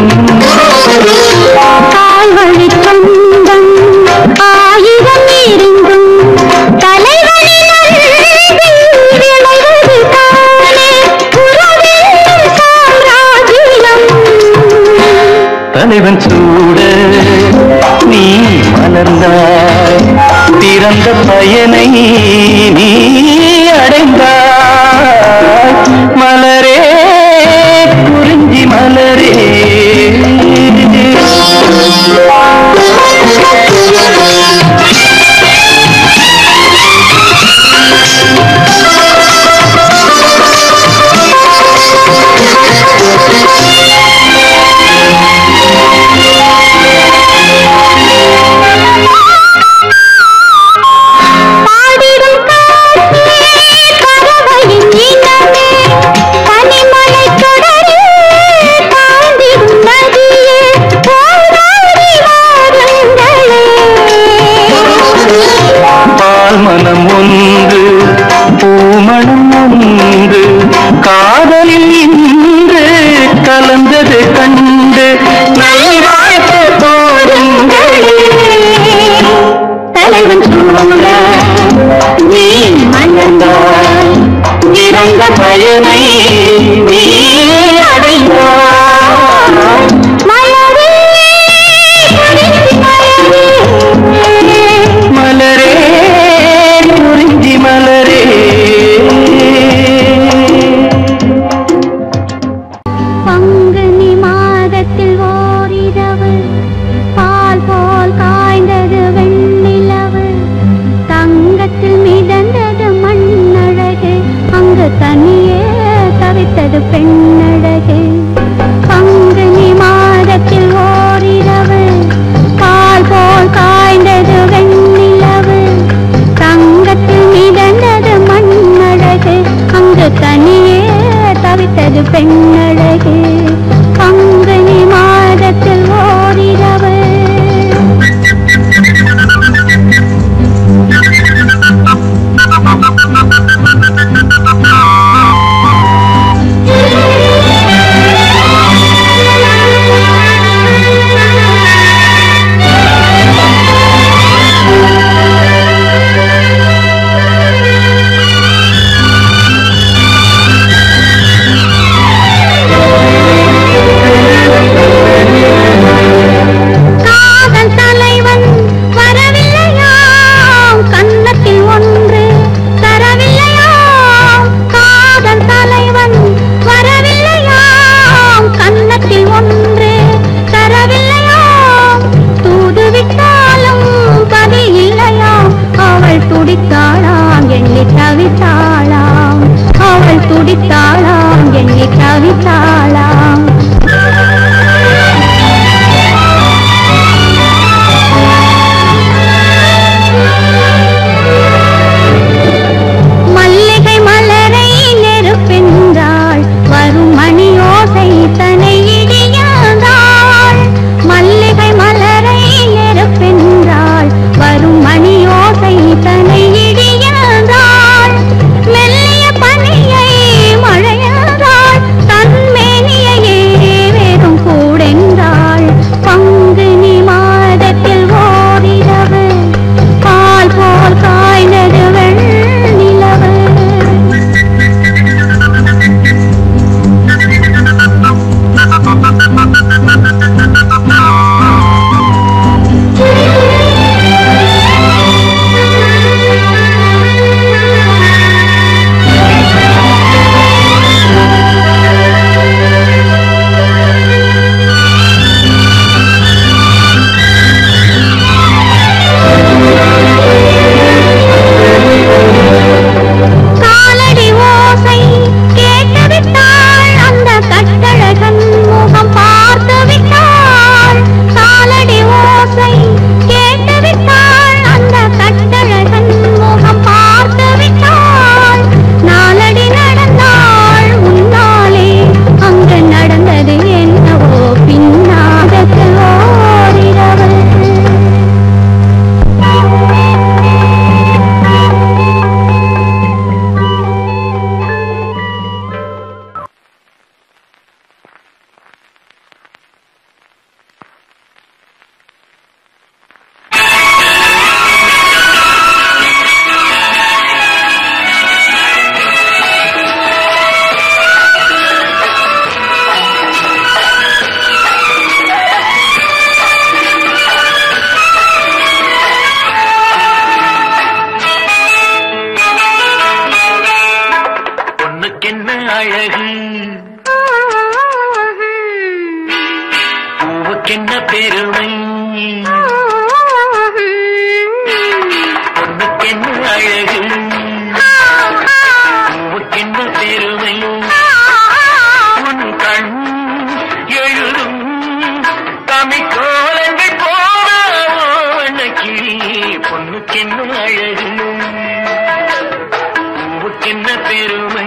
கால்வழி சொந்தம் ஆயிரம் இருந்தும் தலைவனின் அன்பில் விளைவது தானே உறவென்னும் சாம்ராஜ்யம்
தலைவன் சூட நீ மலர்ந்தாய் பிறந்த பயனை நீ அடைந்தாய் மலரே குறிஞ்சி மலரே
பாடிடும் காற்றே பறவையின் இனமே பனிமலை தொடரில் தாழ்ந்திடும் நதியே போராடி வாருங்களே
பால் மனம் ஒன்று பூமணம் ஒன்று காதலில் இன்று கலந்தது கண்டு நல்வாழ்த்து போடுங்களே
தலைவன் சூழ நீ மன்னந்தாய்
இறந்த பயனை நீ அடைந்தாய்
மலரே குறிஞ்சி மலரே
மலரே குறிஞ்சி மலரே
பங்குனி மாதத்தில் ஓரிரவு பால் போல் காய்ந்தது வெண்ணிலவு தங்கத்தில் மிதந்தது மண்ணழகு அங்கு தனியே தவித்தது பெண்ணழகு பங்குனி மாதத்தில் ஓரிரவு பால் போல் காய்ந்தது வெண்ணிலவு தங்கத்தில் மிதந்தது மண்ணழகு அங்கு தனியே தவித்தது பெண்ணழகு பங்குனி மாதத்தில் ஓரிரவு சிரித்தாளாம் எண்ணி தவித்தாளாம் மல்லிகை மலரை நெருப்பென்றாள் வரும் மணியோசை தனை இடியாதாள் மல்லிகை மலரை நெருப்பென்றாள் வரும் மணியோசை தனை இடியாதாள் மெல்லிய பனியை மழையாதாள் தன்மேனியையே வேறும் கூடென்றாள் பங்குனி மாதத்தில் ஓரிரவு பால் போல் காய்ந்தது வெண்ணிலவு காலடி ஓசை கேட்டுவிட்டாள் அந்த கட்டழகன் முகம் பார்த்து விட்டாள் காலடி ஓசை கேட்டுவிட்டாள் அந்த கட்டழகன் முகம் பார்த்து விட்டாள் நாலடி நடந்தாள் உன்னாலே அங்கு நடந்தது என்னவோ பின்னாதத்தில் ஓரிரவு
பொண்ணுக்கென்ன அழகு பூவுக்கென்ன பெருமை பொண்ணுக்கென்ன அழகு பூவுக்கென்ன பெருமை உன் கண் எழுதும் தமிழ்கோலங்கள் போன கிளி பொண்ணுக்கென்ன அழகு பூவுக்கென்ன பெருமை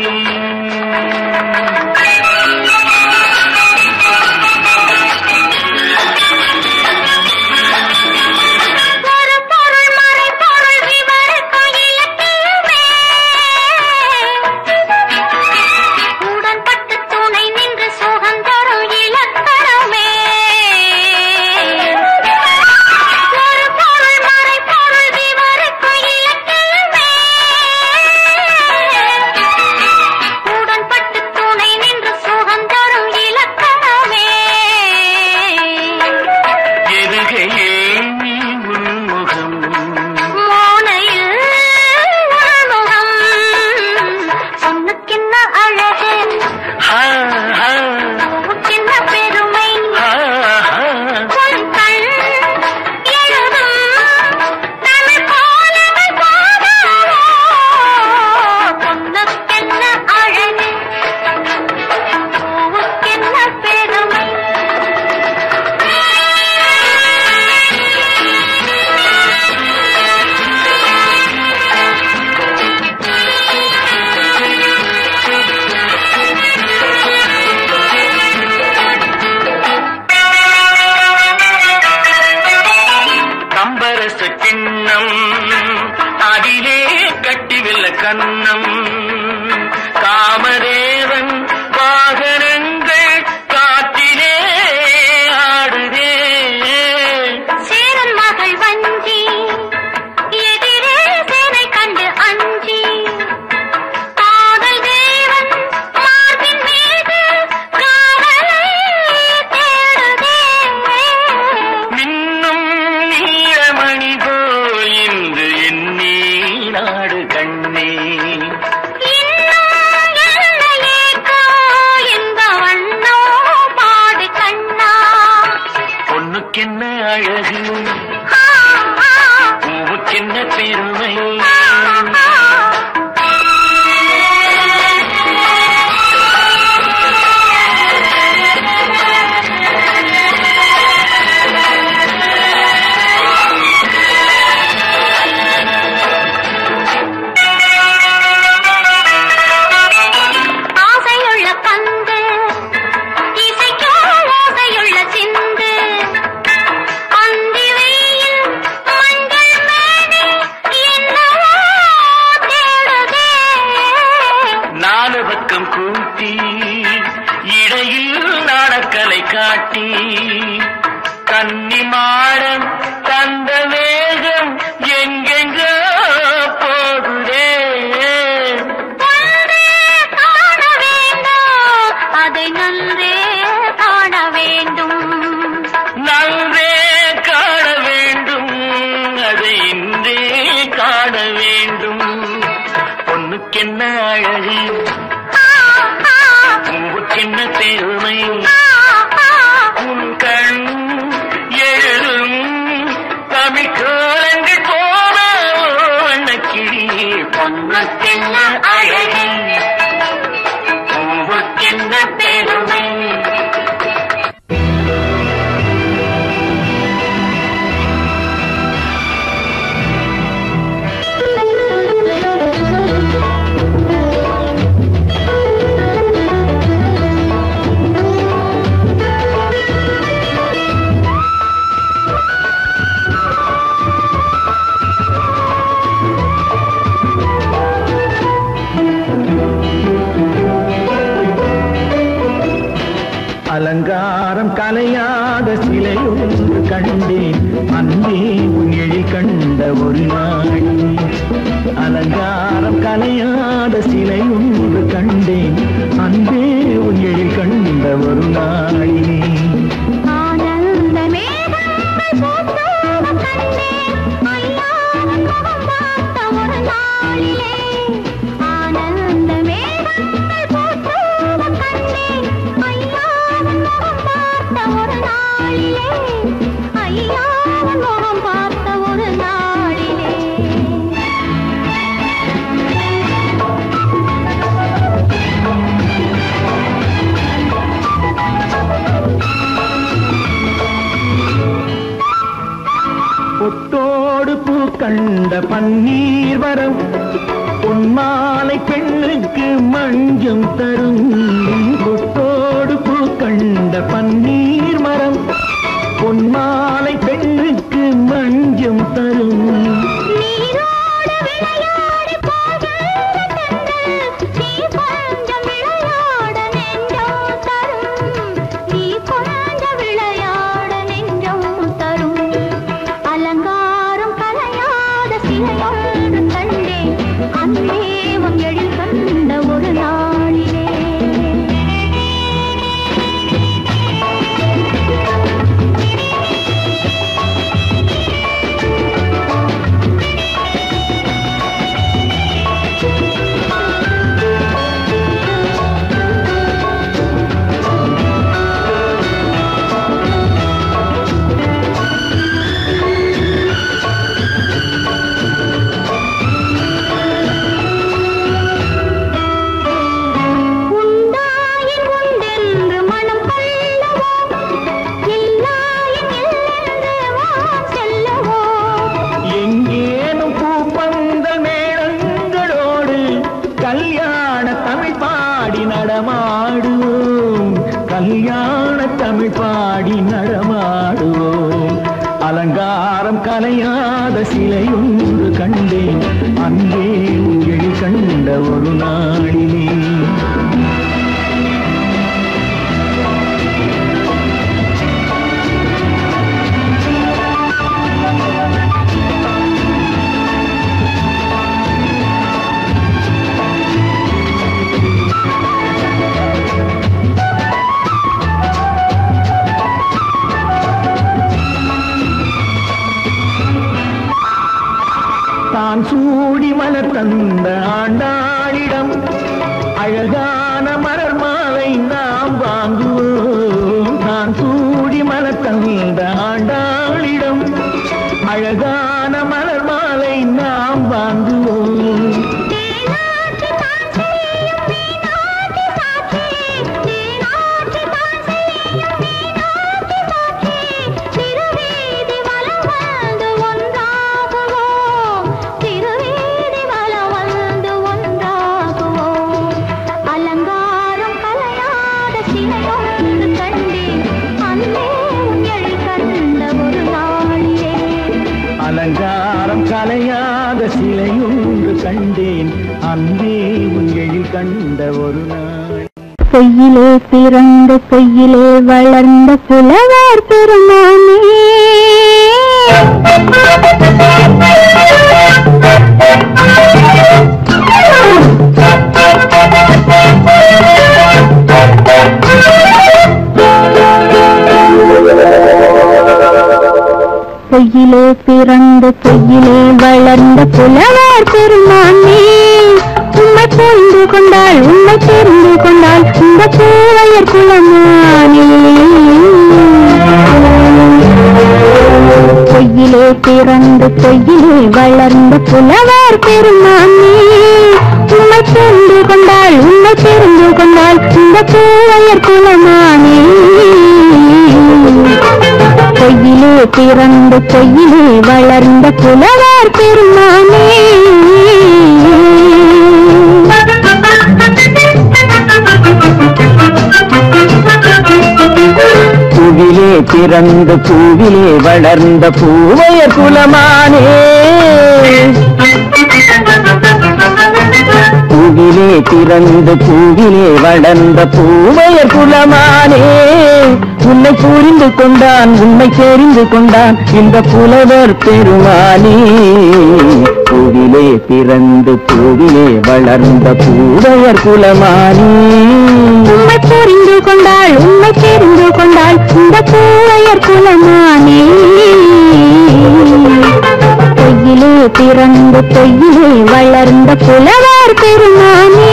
பக்கம் கூட்டி இடையில் நாடக்கலை காட்டி கன்னி மாடம் தந்த வேகம் எங்கெங்கோ போகுதே
ஒன்றே காண வேண்டும் அதை நன்றே காண வேண்டும்
நன்றே காண வேண்டும் அதை இன்றே காண வேண்டும் பொண்ணுக்கென்ன அழகு பூவுக்கென்ன பெருமை உன் கண் எழுதும் தமிழ் கோலங்கள் போன வண்ணக்கிளி பொண்ணுக்கென்ன அழகு பூவுக்கென்ன பெருமை
அலங்காரம் கலையாத சிலையொன்று கண்டேன் அன்பே உன் எழில் கண்ட ஒரு நாள் அலங்காரம் கலையாத சிலையொன்று கண்டேன் அன்பே உன் எழில் கண்ட ஒரு நாளினே
ஆனந்த மேகங்கள் பூத்தோடு கண்டேன் ஐயாவின் முகம் பார்த்த ஒரு நாளிலே ஆனந்த மேகங்கள் பூத்தோடு கண்டேன் ஐயாவின் முகம் பார்த்த ஒரு நாளிலே ஐயாவின் முகம் பார்த்த ஒரு நாளிலே
பொட்டோடு பூ கண்ட பன்னீர் வரம் பொன்மாலை பெண்ணுக்கு மஞ்சம் தரும் பொட்டோடு பூ கண்ட பன்னீர் மரம் பொன்மாலை பெண்ணுக்கு மஞ்சம் தரும்
நீரோடு விளையாடி போகின்ற தென்றல், நீ கொஞ்சம் விளையாட நெஞ்சம் தரும். நீ கொஞ்சம் விளையாட நெஞ்சம் தரும். அலங்காரம் கலையாத சிலையொன்று கண்டேன் அன்பே உன் எழில் கண்ட ஒரு நாளிலே உண்டாயின் உண்டென்று மனம் கொள்ளவோ இல்லாயின் இல்லென்று வான் செல்லவோ
எங்கேனும் பூப்பந்தல் மேளங்களோடு கல்யாண தமிழ் பாடி நடமாடுவோம் கல்யாண தமிழ் பாடி நடமாடுவோம் அலங்காரம் கலையாத சிலையொன்று கண்டேன் அன்பே உங்கள் கண்ட ஒரு நாளிலே தான் சூடி மலர் தந்த ஆண்டாளிடம் அழகான மலர் மாலை நாம் வாங்குவோம் தான் சூடி மலர் தந்த ஆண்டாளிடம் அழகான மலர் மாலை நாம் வாங்குவோம்
தேனாற்றி தான் செய்யும் மீனாட்டி சாட்சி தேனாற்றி தான் செய்யும் மீனாட்டி சாட்சி திருவீதி வலம் வந்து ஒன்றாகுவோம் திருவீதி வலம் வந்து ஒன்றாகுவோம் அலங்காரம் கலையாத சிலையொன்று கண்டேன் அன்பே உன் எழில் கண்ட ஒரு நாளிலே
அலங்காரம் கலையாத சிலையொன்று கண்டேன் அன்பே உன் எழில் கண்ட ஒரு நாள்
பொய்யிலே பிறந்த பொய்யிலே வளர்ந்த புலவர் பெருமானே பொய்யிலே பிறந்த பொய்யிலே வளர்ந்த புலவர் பெருமானே உண்மை புரிந்து கொண்டால் உண்மை தெரிந்து கொண்டால் இந்த பூவையர் குலமானே பொய்யிலே பிறந்து பொய்யிலே வளர்ந்த புலவர் பெருமானே உண்மை தெரிந்து கொண்டால் உண்மை தெரிந்து கொண்டால் இந்த பூவையர் குலமானே பொய்யிலே பிறந்து பொய்யிலே வளர்ந்த புலவர் பெருமானே
பூவிலே பிறந்து பூவிலே வளர்ந்த பூவையர் குலமானே பூவிலே பிறந்து பூவிலே வளர்ந்த பூவையர் குலமானே உன்னை புரிந்து கொண்டான் உன்னை தெரிந்து கொண்டான் இந்த புலவர் பெருமானே பூவிலே பிறந்து பூவிலே வளர்ந்த பூவையர் குலமானே
உண்மை புரிந்து கொண்டாள் உண்மை தெரிந்து கொண்டாள் இந்த பூவையர் குலமானே பொய்யிலே பிறந்து பொய்யிலே வளர்ந்த புலவர் பெருமானே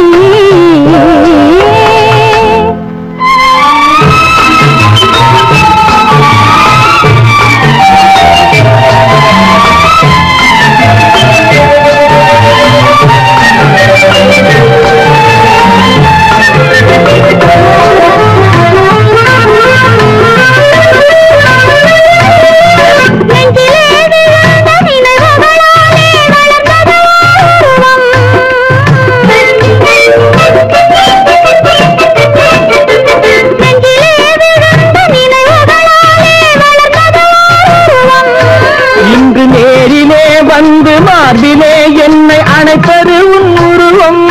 நெஞ்சிலே விழுந்த நினைவுகளாலே வளர்ந்தது உருவம். நெஞ்சிலே விழுந்த நினைவுகளாலே வளர்ந்தது உருவம்.
இன்று நேரிலே வந்து மார்பிலே என்னை அணைப்பது உன் உருவம்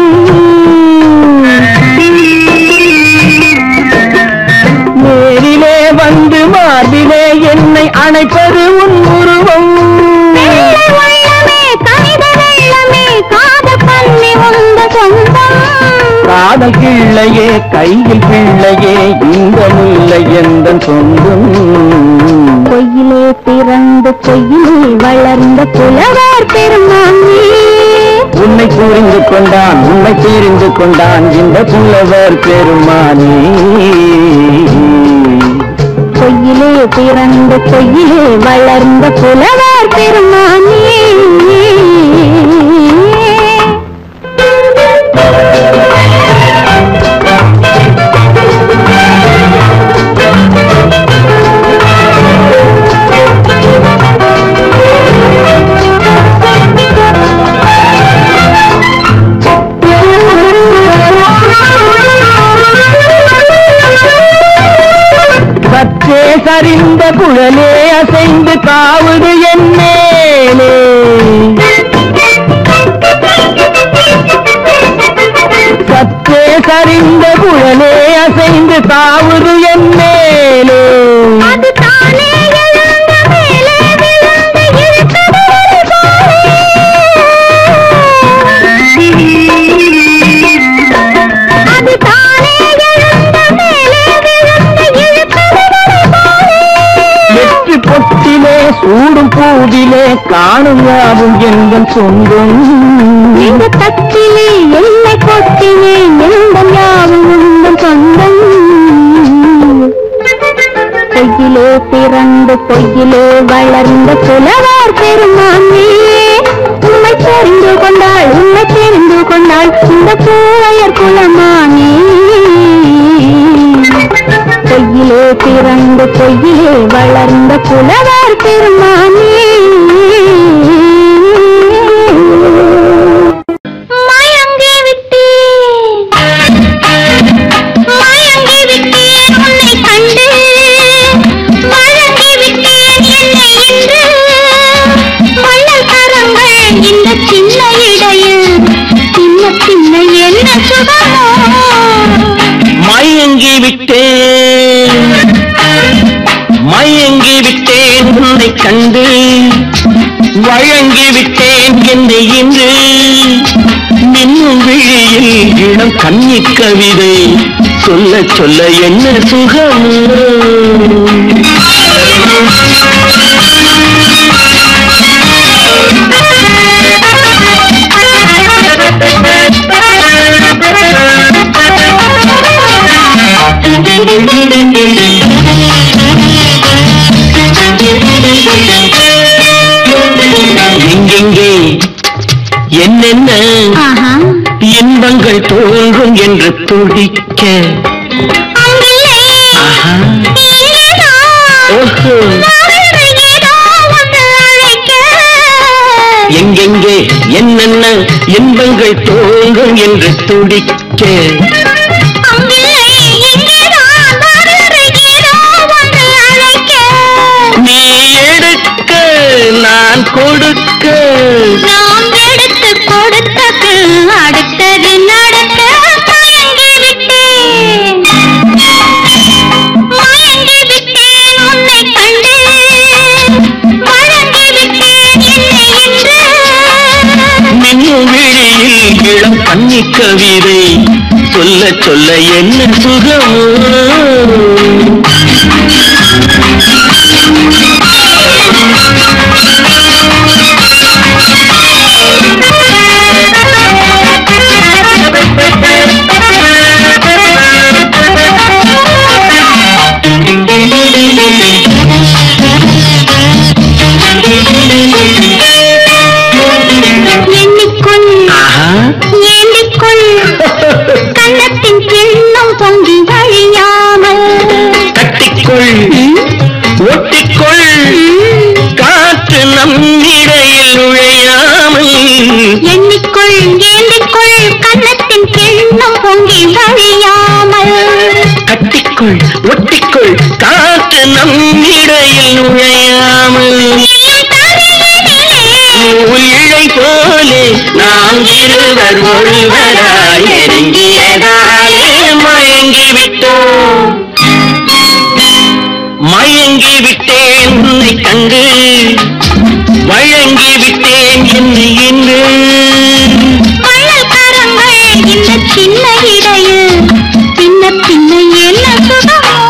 நேரிலே வந்து மார்பிலே என்னை அணைப்பது உன் உருவம்
வெள்ளை உள்ளமே, கனித வெள்ளமே, காதல் கண்ணி உந்த சொந்தம்
காதல் கிள்ளையே கையில் பிள்ளையே இந்த முல்லை எந்த சொந்தம்
பொய்யிலே பிறந்து பொய்யிலே வளர்ந்த புலவர் பெருமானே
உன்னை புரிந்து கொண்டான் உன்னை தெரிந்து கொண்டான் இந்த புலவர் பெருமானே
பொய்யிலே பிறந்து பொய்யிலே வளர்ந்த புலவர் பெருமானே
சற்றே சரிந்த குழலே அசைந்து காவுது என் மேலே சற்றே சரிந்த குழலே அசைந்து காவுது என் மேலே
அது தானே எழுந்த மேலே விழுந்து இழுத்தது ஒரு போலே. அது தானே எழுந்த மேலே விழுந்து இழுத்தது ஒரு போலே.
வெற்றி பொட்டிலே சூடும் பூவிலே காணும் யாவும் எங்கள் சொந்தம்
இந்த தட்டிலே எல்லை கொட்டிலே எந்த யாவும் உந்தன் சொந்தம் பொய்யிலே பிறந்து பொய்யிலே வளர்ந்த புலவர் பெருமானே உண்மை தெரிந்து கொண்டாள் உண்மை தெரிந்து கொண்டாள் இந்த பூவையர் குலமானே பொய்யிலே பிறந்து பொய்யிலே வளர்ந்த புலவர் பெருமானே மயங்கி விட்டேன் மயங்கி விட்டேன் உன்னை கண்டு மயங்கி விட்டேன் என்னை இன்று மன்னல் கரங்கள் இந்த சின்ன
மயங்கி விட்டேன் மயங்கி விட்டேன் உன்னை கண்டு வழங்கி விட்டேன் என்னை இன்று மின்னும் விழியில் இளம் கன்னி கவிதை சொல்ல சொல்ல என்ன சுகம் எங்கெங்கே என்னென்ன
ஆஹா
இன்பங்கள் தோன்றும் என்று துடிக்க
அங்கில்லை
ஆஹா
இங்கேதான்
ஓஹோ
வேறு ஏதோ வந்து அழைக்க
எங்கெங்கே என்னென்ன இன்பங்கள் தோன்றும் என்று துடிக்க
அங்கில்லை இங்கேதான் வேறு ஏதோ வந்து அழைக்க
நீ எடுக்க நான் கொடுக்க
நாம் எடுத்து கொடுத்தது அடுத்தது நடக்க மயங்கி விட்டேன் மயங்கி விட்டேன் உன்னை கண்டு வழங்கி விட்டேன் என்னை இன்று
மின்னும் விழியில் இளம் கன்னி கவிதை சொல்ல சொல்ல என்ன சுகமோ
எண்ணிக்கொள்
ஆஹா
ஏந்திக்கொள் கன்னத்தின் கிண்ணம் பொங்கி வழியாமல்
கட்டிக்கொள் ஒட்டிக்கொள் காற்று நம்மிடையில் நுழையாமல்
எண்ணிக்கொள் ஏந்திக்கொள் கன்னத்தின் கிண்ணம் பொங்கி வழியாமல்
கட்டிக்கொள் ஒட்டிக்கொள் காற்று நம்மிடையில் நுழையாமல் இழை போலே நாம் இருவர் ஒருவராய் நெருங்கியதாலே மயங்கி விட்டோம் மயங்கி விட்டேன் உன்னை கண்டு வழங்கி விட்டேன் என்னை இன்று
வள்ளல் கரங்கள் இந்த சின்ன இடையில் பின்ன பின்ன என்ன சுகமோ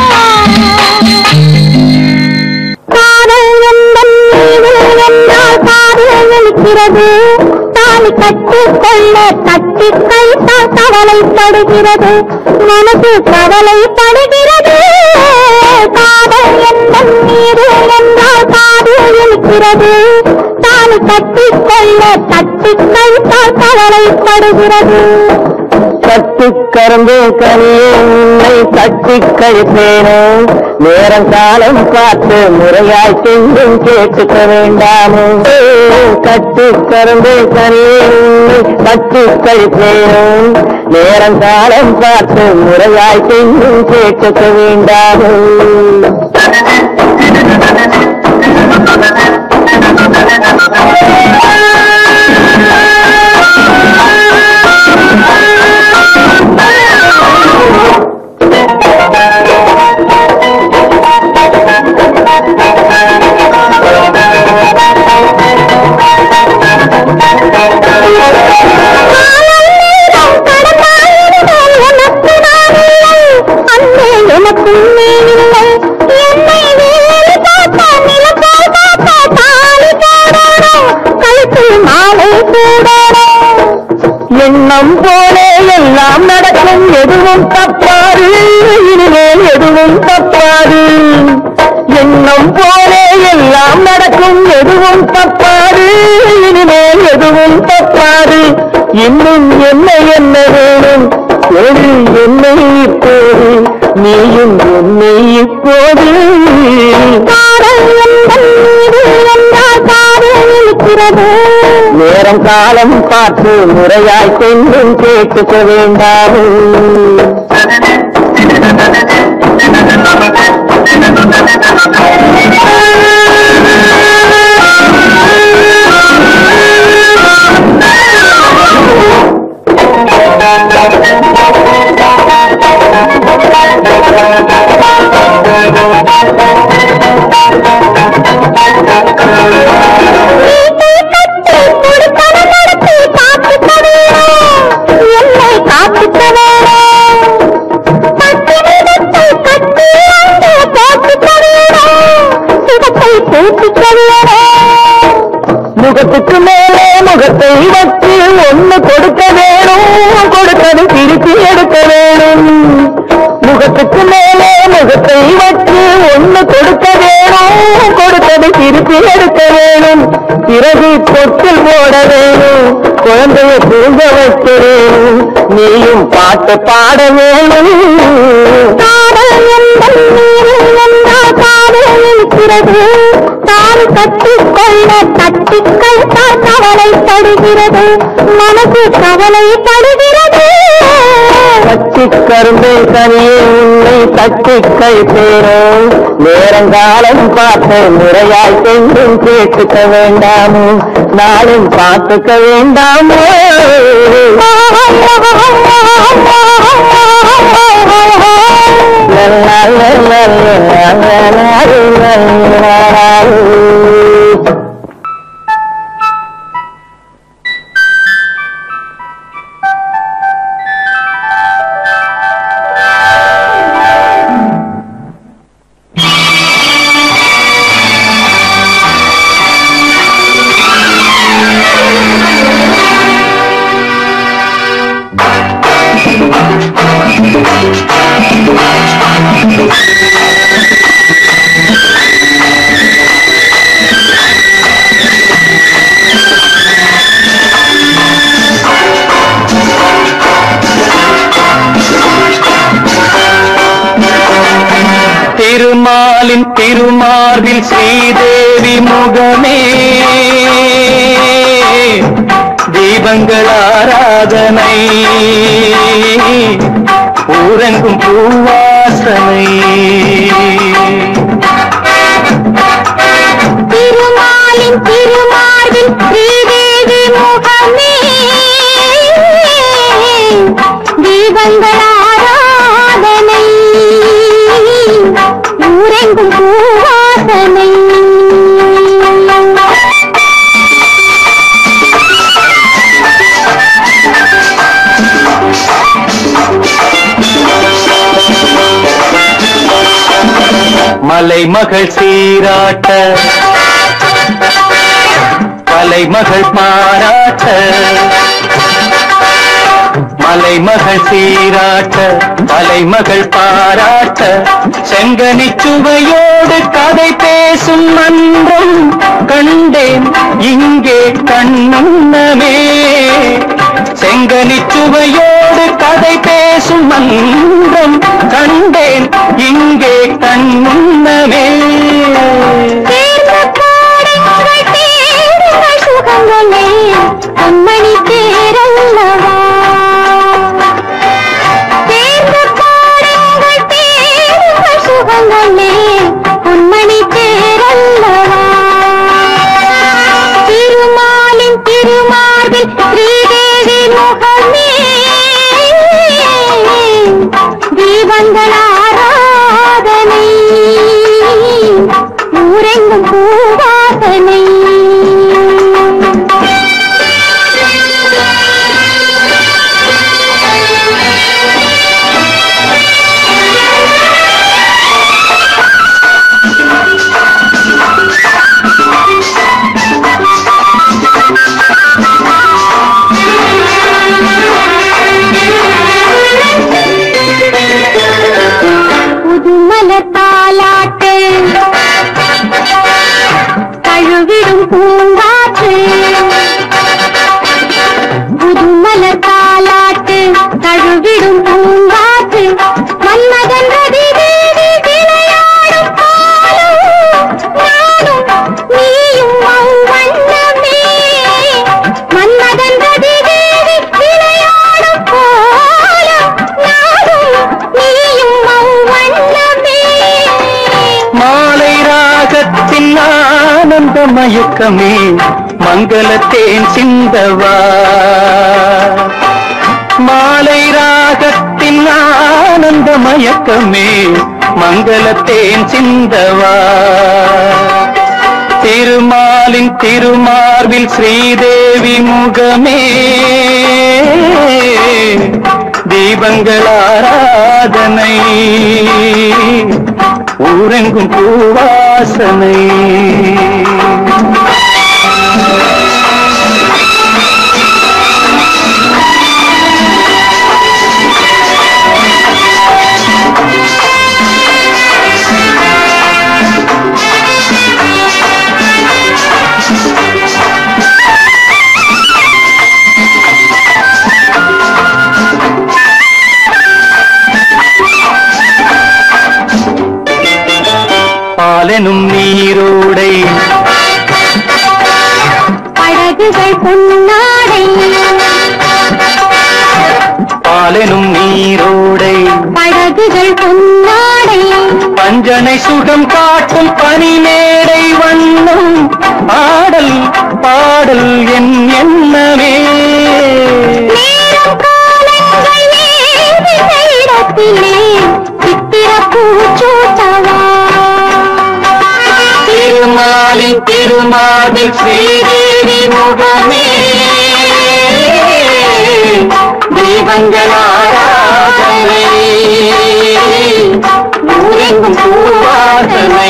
காதல் எந்தன் மீது என்றால் காதல் இருக்கிறது தாலி கட்டிக் கொள்ள கட்டி கைத்தால் கவலைப்படுகிறது மனசு கவலைப்படுகிறது காதல் எந்தன் மீது என்றால் காதல் இருக்கிறது தாலி கட்டிக் கொள்ள கட்டி கைத்தால் கவலைப்படுகிறது
கட்டி கரும்பு கனியே உன்னை கட்டி கழிப்பேனோ நேரம் காலம் பார்த்து முறையாய் செஞ்சும் கேட்டுக்க வேண்டாமோ கட்டி கரும்பு கனியே உன்னை கட்டி கழிப்பேனோ நேரம் காலம் பார்த்து முறையாய் செஞ்சும் கேட்டுக்க வேண்டாமோ
எனக்கும் நீ இல்லை என்னை வேலி காத்த நிலப்போ காத்த தாலி போடணும் கழுத்தில் மாலை சூடணும்
எண்ணம் போலே எல்லாம் நடக்கும் எதுவும் தப்பாது இனிமேல் எதுவும் தப்பாது எண்ணம் போலே எல்லாம் நடக்கும் எதுவும் தப்பாது இனிமேல் எதுவும் தப்பாது இன்னும் என்ன என்ன வேணும் ஒரு என்னை இப்போது நீயும் என்னை இப்போது
காதல் எந்தன் மீது என்றால் காதல் இருக்கிறது
நேரம் காலம் பார்த்து முறையாய் கொஞ்சம் கேட்டுக்க வேண்டாமோ பிறகு தொட்டில் போட வேணும் குழந்தைய தூங்க வைக்க வேணும் நீயும் பாட்டு பாட வேணும்
காதல் எந்தன் நீரில் என்றால் காதல் இருக்கிறது தான் கட்டிக்கொள்ள கட்டிக்கள் தான் கவலைப்படுகிறது மனசு கவலைப்படுகிறது
கட்டி கரும்பை கனியே உன்னை தட்டி கழிப்பேனும் நேரங்காலம் பார்த்து முறையாய் சென்றும் கேட்டுக்க வேண்டாமோ நாளும் பார்த்துக்க வேண்டாமோ லல்லா, லல்லா, லல்லா, லல்லா, லல்லா.
திருமாலின் திருமார்பில் ஸ்ரீதேவி முகமே தீபங்கள் ஆராதனை ஊரங்கும் பூவாசனை
திருமாலின் திருமார்பில் ஸ்ரீதேவி முகமே தீபங்கள் ஆராதனை ஊரெங்கும் பூவாசனை
மலைமகள் சீராட்ட கலைமகள் பாராட்ட மலைமகள் சீராட்ட கலைமகள் பாராட்ட செங்கனி சுவையோடு கதை பேசும் மன்றம் கண்டேன் இங்கே கண்ணுன்னமே செங்கனி சுவையோடு கதை பேசும் மன்றம் கண்டேன் இங்கே கண்ணுன்னமே
தேர்ந்த பாடங்கள் தேடுங்கள் சுகங்களே கண்மணி தேரல்லவா தேர்ந்த பாடங்கள் தேடுங்கள் சுகங்களே பொன்மணி தேரல்லவா திருமாலின் திருமார்பில் ஸ்ரீதேவி முகமே தீபங்கள் ஆராதனை ஊரெங்கும் பூவாசனை புதுமலர் தாலாட்டு தழுவிடும் பூங்காற்று புதுமலர் தாலாட்டு தழுவிடும் பூங்காற்று மன்மதன் ரதி தேவி விளையாடும் பாலும் நானும் நீயும் அவ்வண்ணமே மன்மதன் ரதி தேவி விளையாடும் போலும் நானும் நீயும் அவ்வண்ணமே
மாலை ராகத்தின் ஆனந்த மயக்கமே மங்களத்தேன் சிந்தவா மாலை ராகத்தின் ஆனந்த மயக்கமே மங்களத்தேன் சிந்தவா திருமாலின் திருமார்பில் ஸ்ரீதேவி முகமே தீபங்கள் ஆராதனை ஊரெங்கும் பூவாசனை பாலெனும் நீரோடை
படகுகள் பொன்னாடை
பாலெனும் நீரோடை
படகுகள் பொன்னாடை
பஞ்சனை சுகம் காட்டும் பனிமேடை வண்ணம் பாடல் பாடல் என் எண்ணமே
நேரம் காலங்கள் ஏது இடத்திலே சித்திர பூச்சூட்டவா
திருமாலின் திருமாலில் ஸ்ரீதேவி முகமே தீபங்கள் ஆராதனை ஊரெங்கும் பூவாசனை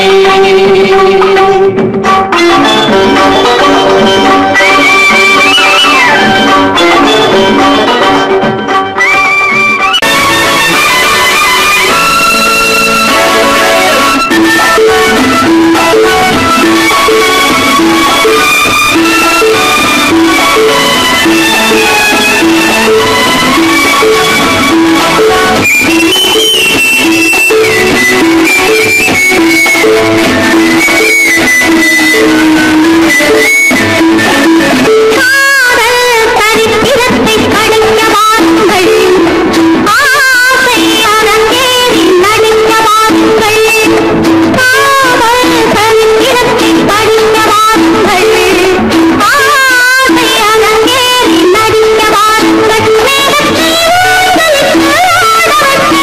காதல் சரித்திரத்தை படிக்க வாருங்கள் ஆசை அரங்கேறி நடிக்க வாருங்கள் காதல் சரித்திரத்தை படிக்க வாருங்கள் ஆசை அரங்கேறி நடிக்க வாருங்கள் மேகத்தில் உங்களுக்கு ஆட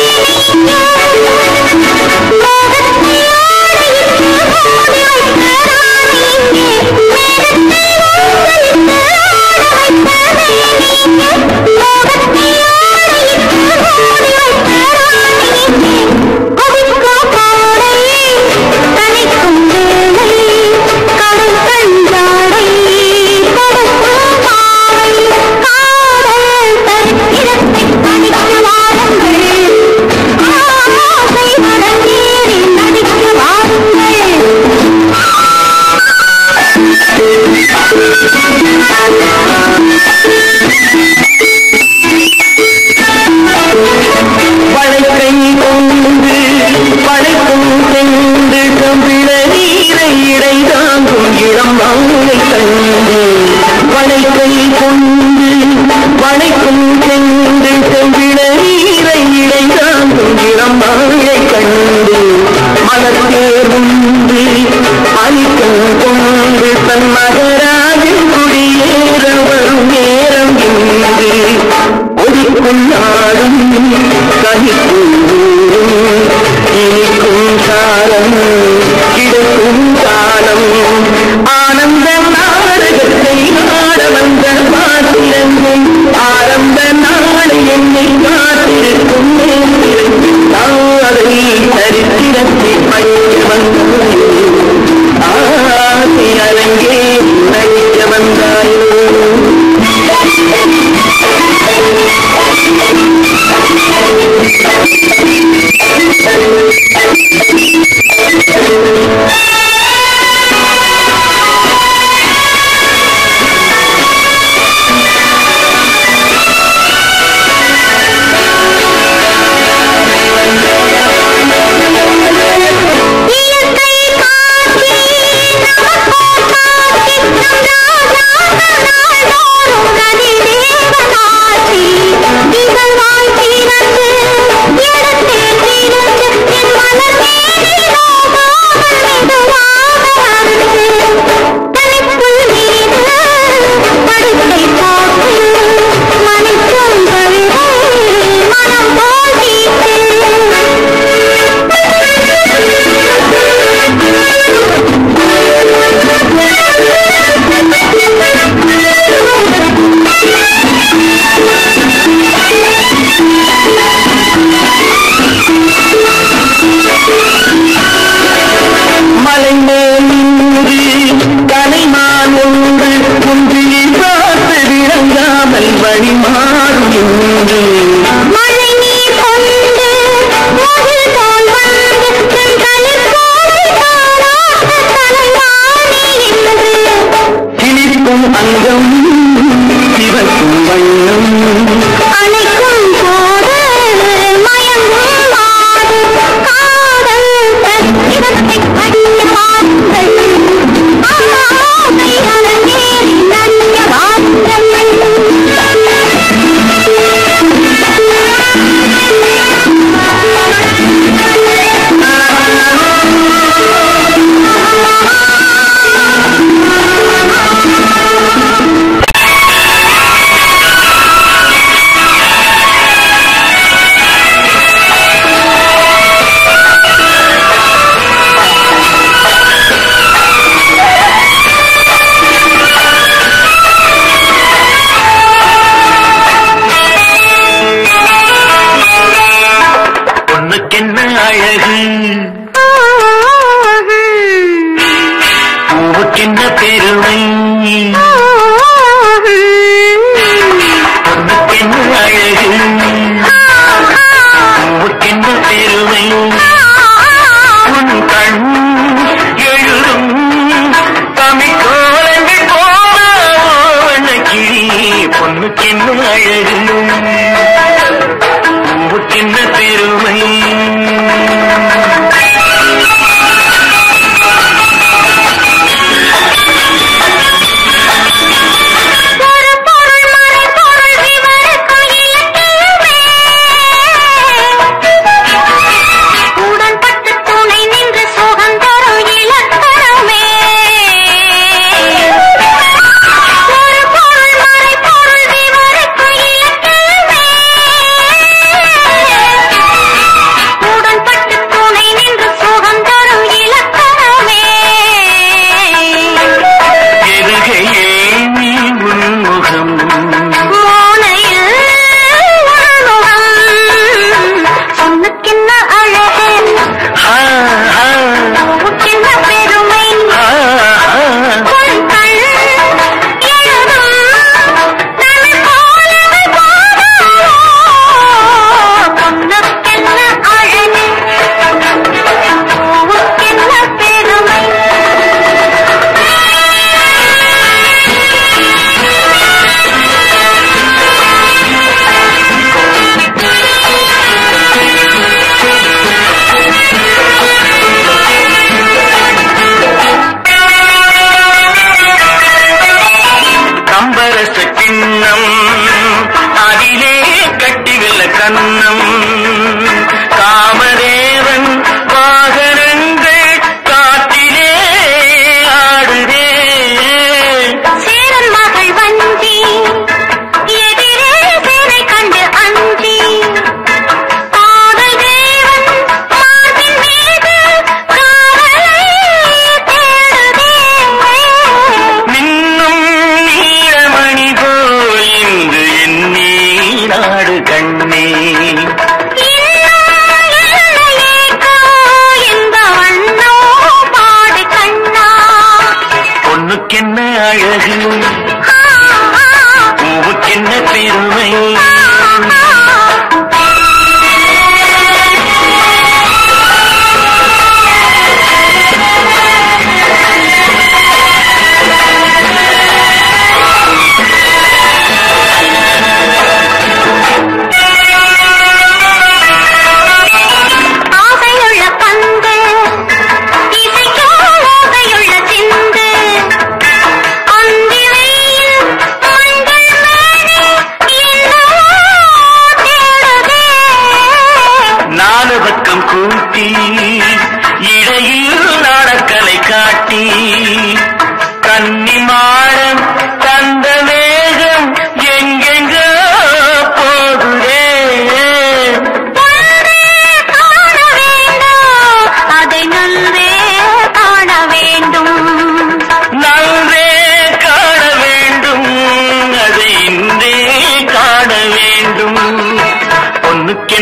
ஆசை மடங்கேறி நடிக்க வாருங்கள்
வளைக்கை கொண்டு வளைக்கும் சென்று கம்பிள நீரை இடை தாங்கும் இளம் வாங்கை கண்டு வளைக்கை கொண்டு வளைக்கும் சென்று கம்பிள நீரை இடை தாங்கும் இளம் வாங்கை கண்டு மலர்த்தேர் உண்டு அழிக்கம் கொண்டு தன் மகராஜின் குடியேற வரும் நேரம் இன்று ஒதுக்கும் நாடும் கனிக்கும் இனிக்கும் காலம் கிடைக்கும் காலம் ஆனந்த நாடகத்தை ஆட வந்த பாத்திரங்கள் ஆரம்ப நாடு என்னை காத்திருக்கும் நேரத்தில் நாளை சரித்திரத்தை படிக்க வந்தேன் ஆசை அரங்கே நடிக்க வந்தாயோ
ஆ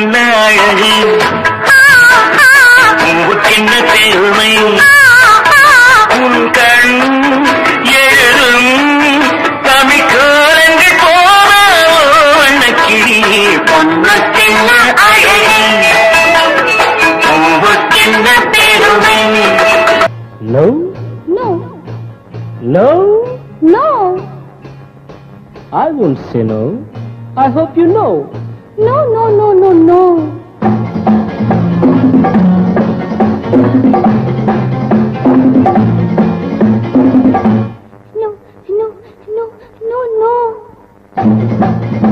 பூவுக்கென்ன அழகு பூவுக்கென்ன பெருமை உன் கண் எழுதும் தமிழ் கோலங்கள் போன வண்ணக்கிளி பொன்னுக்கென்ன அழகு பூவுக்கென்ன பெருமை
No?
No,
No?
no,
I won't say no. I hope you know.
no, no, no, no, no. No, no, no, no, no.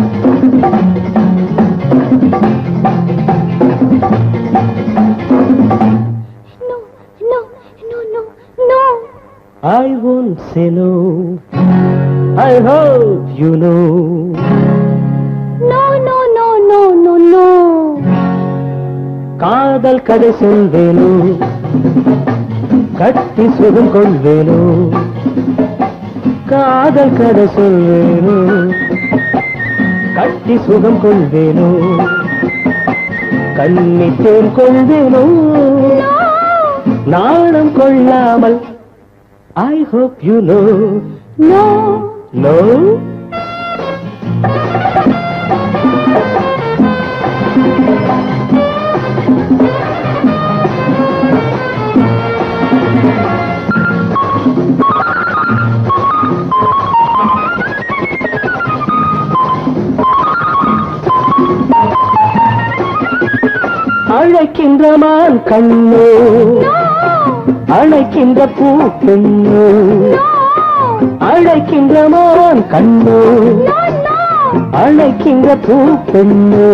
No, no, no, no, no.
I won't say no. I hope you know.
No, no, no, no, no, no.
காதல் கதை சொல்வேனோ கட்டி சுகம் கொள்வேனோ காதல் கதை சொல்வேனோ கட்டி சுகம் கொள்வேனோ கண்ணி தேன் கொள்வேனோ நாணம் கொள்ளாமல் I hope you know
No,
no அழைக்கின்ற மான் கண்ணோ அழைக்கின்ற பூ பெண்ணோ அழைக்கின்ற மான் கண்ணோ அழைக்கின்ற பூ பெண்ணோ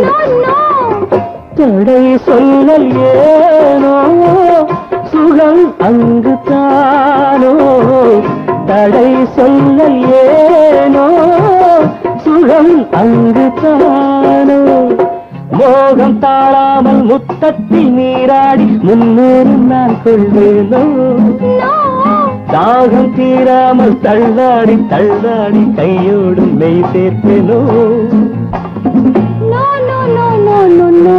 தடை சொல்லல் ஏனோ சுகம் அங்கு தானோ தடை சொல்லல் ஏனோ சுகம் அங்கு தானோ மோகம் தாழாமல் முத்தத்தில் நீராடி முன்னேறி நான் கொள்வேனோ தாகம் தீராமல் தள்ளாடி தள்ளாடி கையோடு மெய் சேர்ப்பேனோ
no, no, no, no, no, no.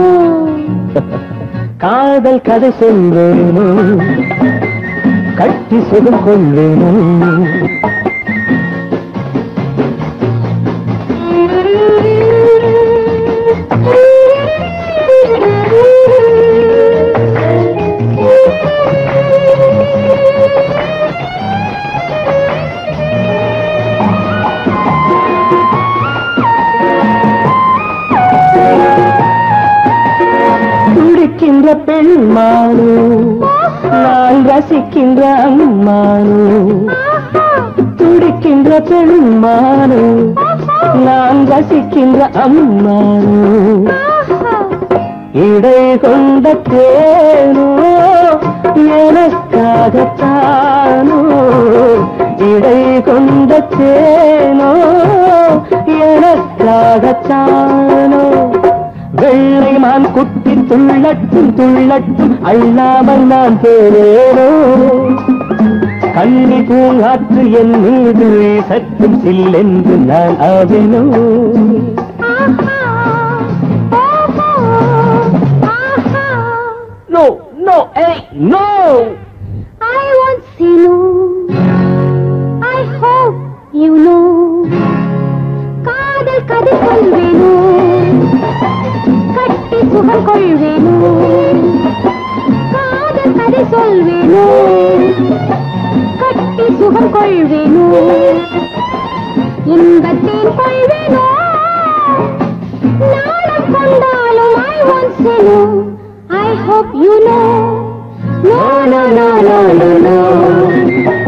காதல் கதை சொல்வேனோ கட்டி சுகம் கொள்வேனோ துடிக்கின்ற பெண்மானு நான் ரசிக்கின்ற அம்மானு துடிக்கின்ற பெண்மானு நான் ரசிக்கின்ற அம்மானு இடை கொண்ட தேனோ எனக்காகத்தானோ இடை கொண்ட தேனோ எனக்காகத்தானோ வெள்ளை மான் குட்டி துள்ளட்டும் துள்ளட்டும் அள்ளாமல் நான் தேனோ கண்ணி பூங்காற்று என் மீது சற்றும் சில்லென்று நான் ஆவேனோ no no hey no
I won't say no. I hope you know. காதல் கதை சொல்வேனோ கட்டி சுகம் கொள்வேனோ காதல் கதை சொல்வேனோ கட்டி சுகம் கொள்வேனோ இன்பத்தேன் கொள்வேனோ நாளம் கொண்டாலும் I won't say no. I hope you know. No, no, no, no, no, no.